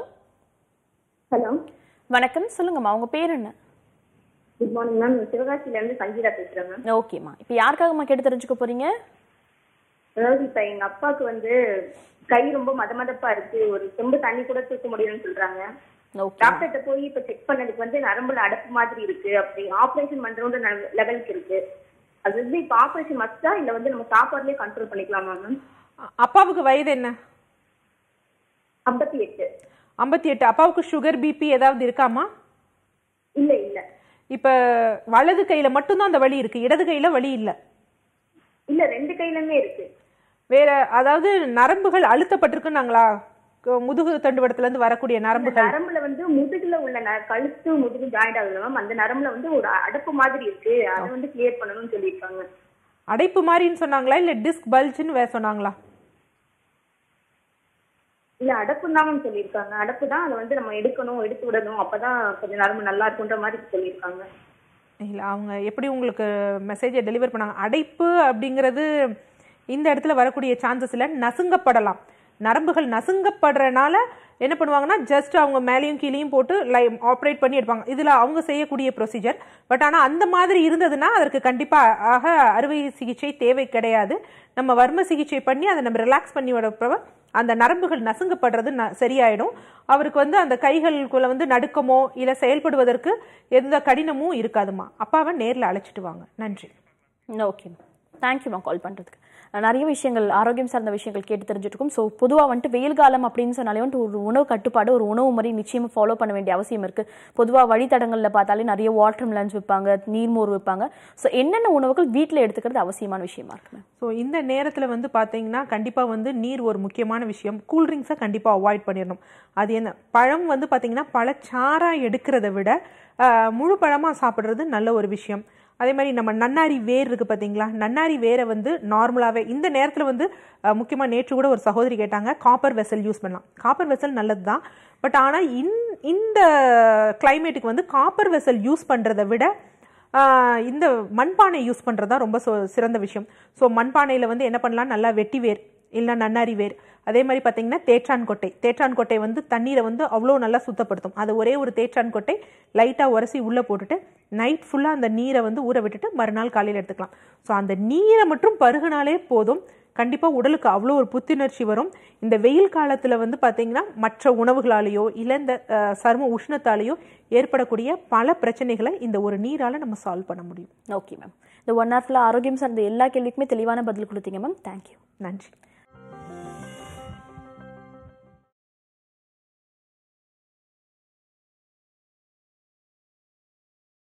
ஹலோ வணக்கம் சொல்லுங்கம்மா உங்க பேர் என்ன குட் மார்னிங் மேம் சிவகாசில இருந்து சங்கீதா பேசுறேன் மேம் ஓகேம்மா இப்போ யாருக்காகம்மா கேட்டு தெரிஞ்சுக்க போறீங்க அதாவது இப்ப எங்க அப்பாவுக்கு வந்து கை ரொம்ப மத மதப்பா இருக்கு ஒரு செம்பு தண்ணி கூட தூக்க முடியும்னு சொல்றாங்க ஓகே டாக்டர்கிட்ட போய் இப்ப செக் பண்ணதுக்கு வந்து நரம்புல அடப்பு மாதிரி இருக்கு அப்படி ஆபரேஷன் பண்றோன்ற லெவலுக்கு இருக்கு அது வந்து இப்ப ஆபரேஷன் மஸ்டா இல்ல வந்து நம்ம சாப்பாடுலயே கண்ட்ரோல் பண்ணிக்கலாமா மேம் அ- அப்பாவுக்கு வயது என்ன ஐம்பத்தி எட்டு ஐம்பத்தி எட்டு அப்பாவுக்கு சுகர் பிபி ஏதாவது இருக்காமா இல்ல இல்ல இப்போ வலது கையில மட்டும்தான் அந்த வலி இருக்கு இடது கையில வலி இல்லை இல்ல ரெண்டு கையிலுமே இருக்கு வேற அதாவது நரம்புகள் அழுத்தப்பட்டிருக்குன்னாங்களா க- முதுகு தண்டுவடத்துல இருந்து வரக்கூடிய இந்த நரம்புகள் நரம்புல வந்து முதுகுல உள்ள ந- கழுத்து முதுகு ஜாயிண்ட் ஆகுது மேம் அந்த நரம்புல வந்து ஒரு அடப்பு மாதிரி இருக்கு அதை வந்து கிளியர் பண்ணணும்னு சொல்லியிருக்காங்க அடைப்பு மாதிரின்னு சொன்னாங்களா இல்ல டிஸ்க் பல்ஜ்னு வேற சொன்னாங்களா இல்ல அடப்பு தான் சொல்லியிருக்காங்க அடப்பு தான் அதை வந்து நம்ம எடுக்கணும் எடுத்து விடணும் அப்பதான் கொஞ்சம் நரம்பு நல்லா இருக்குன்ற மாதிரி சொல்லியிருக்காங்க இல்லை அவங்க எப்படி உங்களுக்கு மெசேஜை டெலிவர் பண்ணாங்க அடைப்பு அப்படிங்கிறது இந்த இடத்துல வரக்கூடிய சான்சஸ் இல்லை நசுங்கப்படலாம் நரம்புகள் நசுங்கப்படுறனால என்ன பண்ணுவாங்கன்னா ஜஸ்ட் அவங்க மேலேயும் கீழேயும் போட்டு லை ஆப்ரேட் பண்ணி எடுப்பாங்க இதில் அவங்க செய்யக்கூடிய ப்ரொசீஜர் பட் ஆனால் அந்த மாதிரி இருந்ததுன்னா அதற்கு கண்டிப்பாக அறுவை சிகிச்சை தேவை கிடையாது நம்ம வர்ம சிகிச்சை பண்ணி அதை நம்ம ரிலாக்ஸ் பண்ணி விடப்ப அந்த நரம்புகள் நசுங்கப்படுறது ந- சரியாயிடும் அவருக்கு வந்து அந்த கைகளுக்குள்ள வந்து நடுக்கமோ இல்லை செயல்படுவதற்கு எந்த கடினமும் இருக்காதுமா அப்பாவை நேரில் அழைச்சிட்டு வாங்க நன்றி ஓகே தேங்க்யூம்மா கால் பண்ணுறதுக்கு நிறைய விஷயங்கள் ஆரோக்கியம் சார்ந்த விஷயங்கள் கேட்டு தெரிஞ்சுட்டு இருக்கோம் ஸோ பொதுவாக வந்துட்டு வெயில் காலம் அப்படின்னு சொன்னாலே வந்துட்டு ஒரு உணவு கட்டுப்பாடு ஒரு உணவு முறை நிச்சயமாக ஃபாலோ பண்ண வேண்டிய அவசியம் இருக்குது பொதுவாக வழித்தடங்களில் பார்த்தாலே நிறைய வாட்டர் மிலன்ஸ் விற்பாங்க நீர்மோர் விற்பாங்க ஸோ என்னென்ன உணவுகள் வீட்டில் எடுத்துக்கிறது அவசியமான விஷயமா இருக்குங்க ஸோ இந்த நேரத்தில் வந்து பார்த்தீங்கன்னா கண்டிப்பாக வந்து நீர் ஒரு முக்கியமான விஷயம் கூல்ட்ரிங்க்ஸை கண்டிப்பாக அவாய்ட் பண்ணிடணும் அது என்ன பழம் வந்து பார்த்தீங்கன்னா பழச்சாறாக எடுக்கிறத விட ஆஹ், முழு பழமாக சாப்பிட்றது நல்ல ஒரு விஷயம் அதே மாதிரி நம்ம நன்னாரி வேர் இருக்கு பார்த்தீங்களா நன்னாரி வேரை வந்து நார்மலாகவே இந்த நேரத்தில் வந்து முக்கியமாக நேற்று கூட ஒரு சகோதரி கேட்டாங்க காப்பர் வெசல் யூஸ் பண்ணலாம் காப்பர் வெசல் நல்லது தான் பட் ஆனால் இன் இந்த கிளைமேட்டுக்கு வந்து காப்பர் வெசல் யூஸ் பண்ணுறதை விட ஆஹ் இந்த மண்பானை யூஸ் பண்ணுறது தான் ரொம்ப சொ- சிறந்த விஷயம் ஸோ மண்பானையில் வந்து என்ன பண்ணலாம் நல்லா வெட்டி வேர் இல்லை நன்னாரி வேர் அதே மாதிரி பார்த்தீங்கன்னா தேற்றான் கொட்டை தேற்றான் கொட்டை வந்து தண்ணீரை வந்து அவ்வளோ நல்லா சுத்தப்படுத்தும் அது ஒரே ஒரு தேற்றான் கொட்டை லைட்டாக உரசி உள்ளே போட்டுட்டு நைட் ஃபுல்லாக அந்த நீரை வந்து ஊற விட்டுட்டு மறுநாள் காலையில் எடுத்துக்கலாம் ஸோ அந்த நீரை மட்டும் பருகுனாலே போதும் கண்டிப்பாக உடலுக்கு அவ்வளோ ஒரு புத்துணர்ச்சி வரும் இந்த வெயில் காலத்தில் வந்து பார்த்தீங்கன்னா மற்ற உணவுகளாலேயோ இல்லை இந்த அஹ், சரும உஷ்ணத்தாலேயோ ஏற்படக்கூடிய பல பிரச்சனைகளை இந்த ஒரு நீரால் நம்ம சால்வ் பண்ண முடியும் ஓகே மேம் இந்த ஒன் ஹவர்ல ஆரோக்கியம் சார்ந்த எல்லா கேள்விக்குமே தெளிவான பதில் கொடுத்தீங்க மேம் தேங்க்யூ நன்றி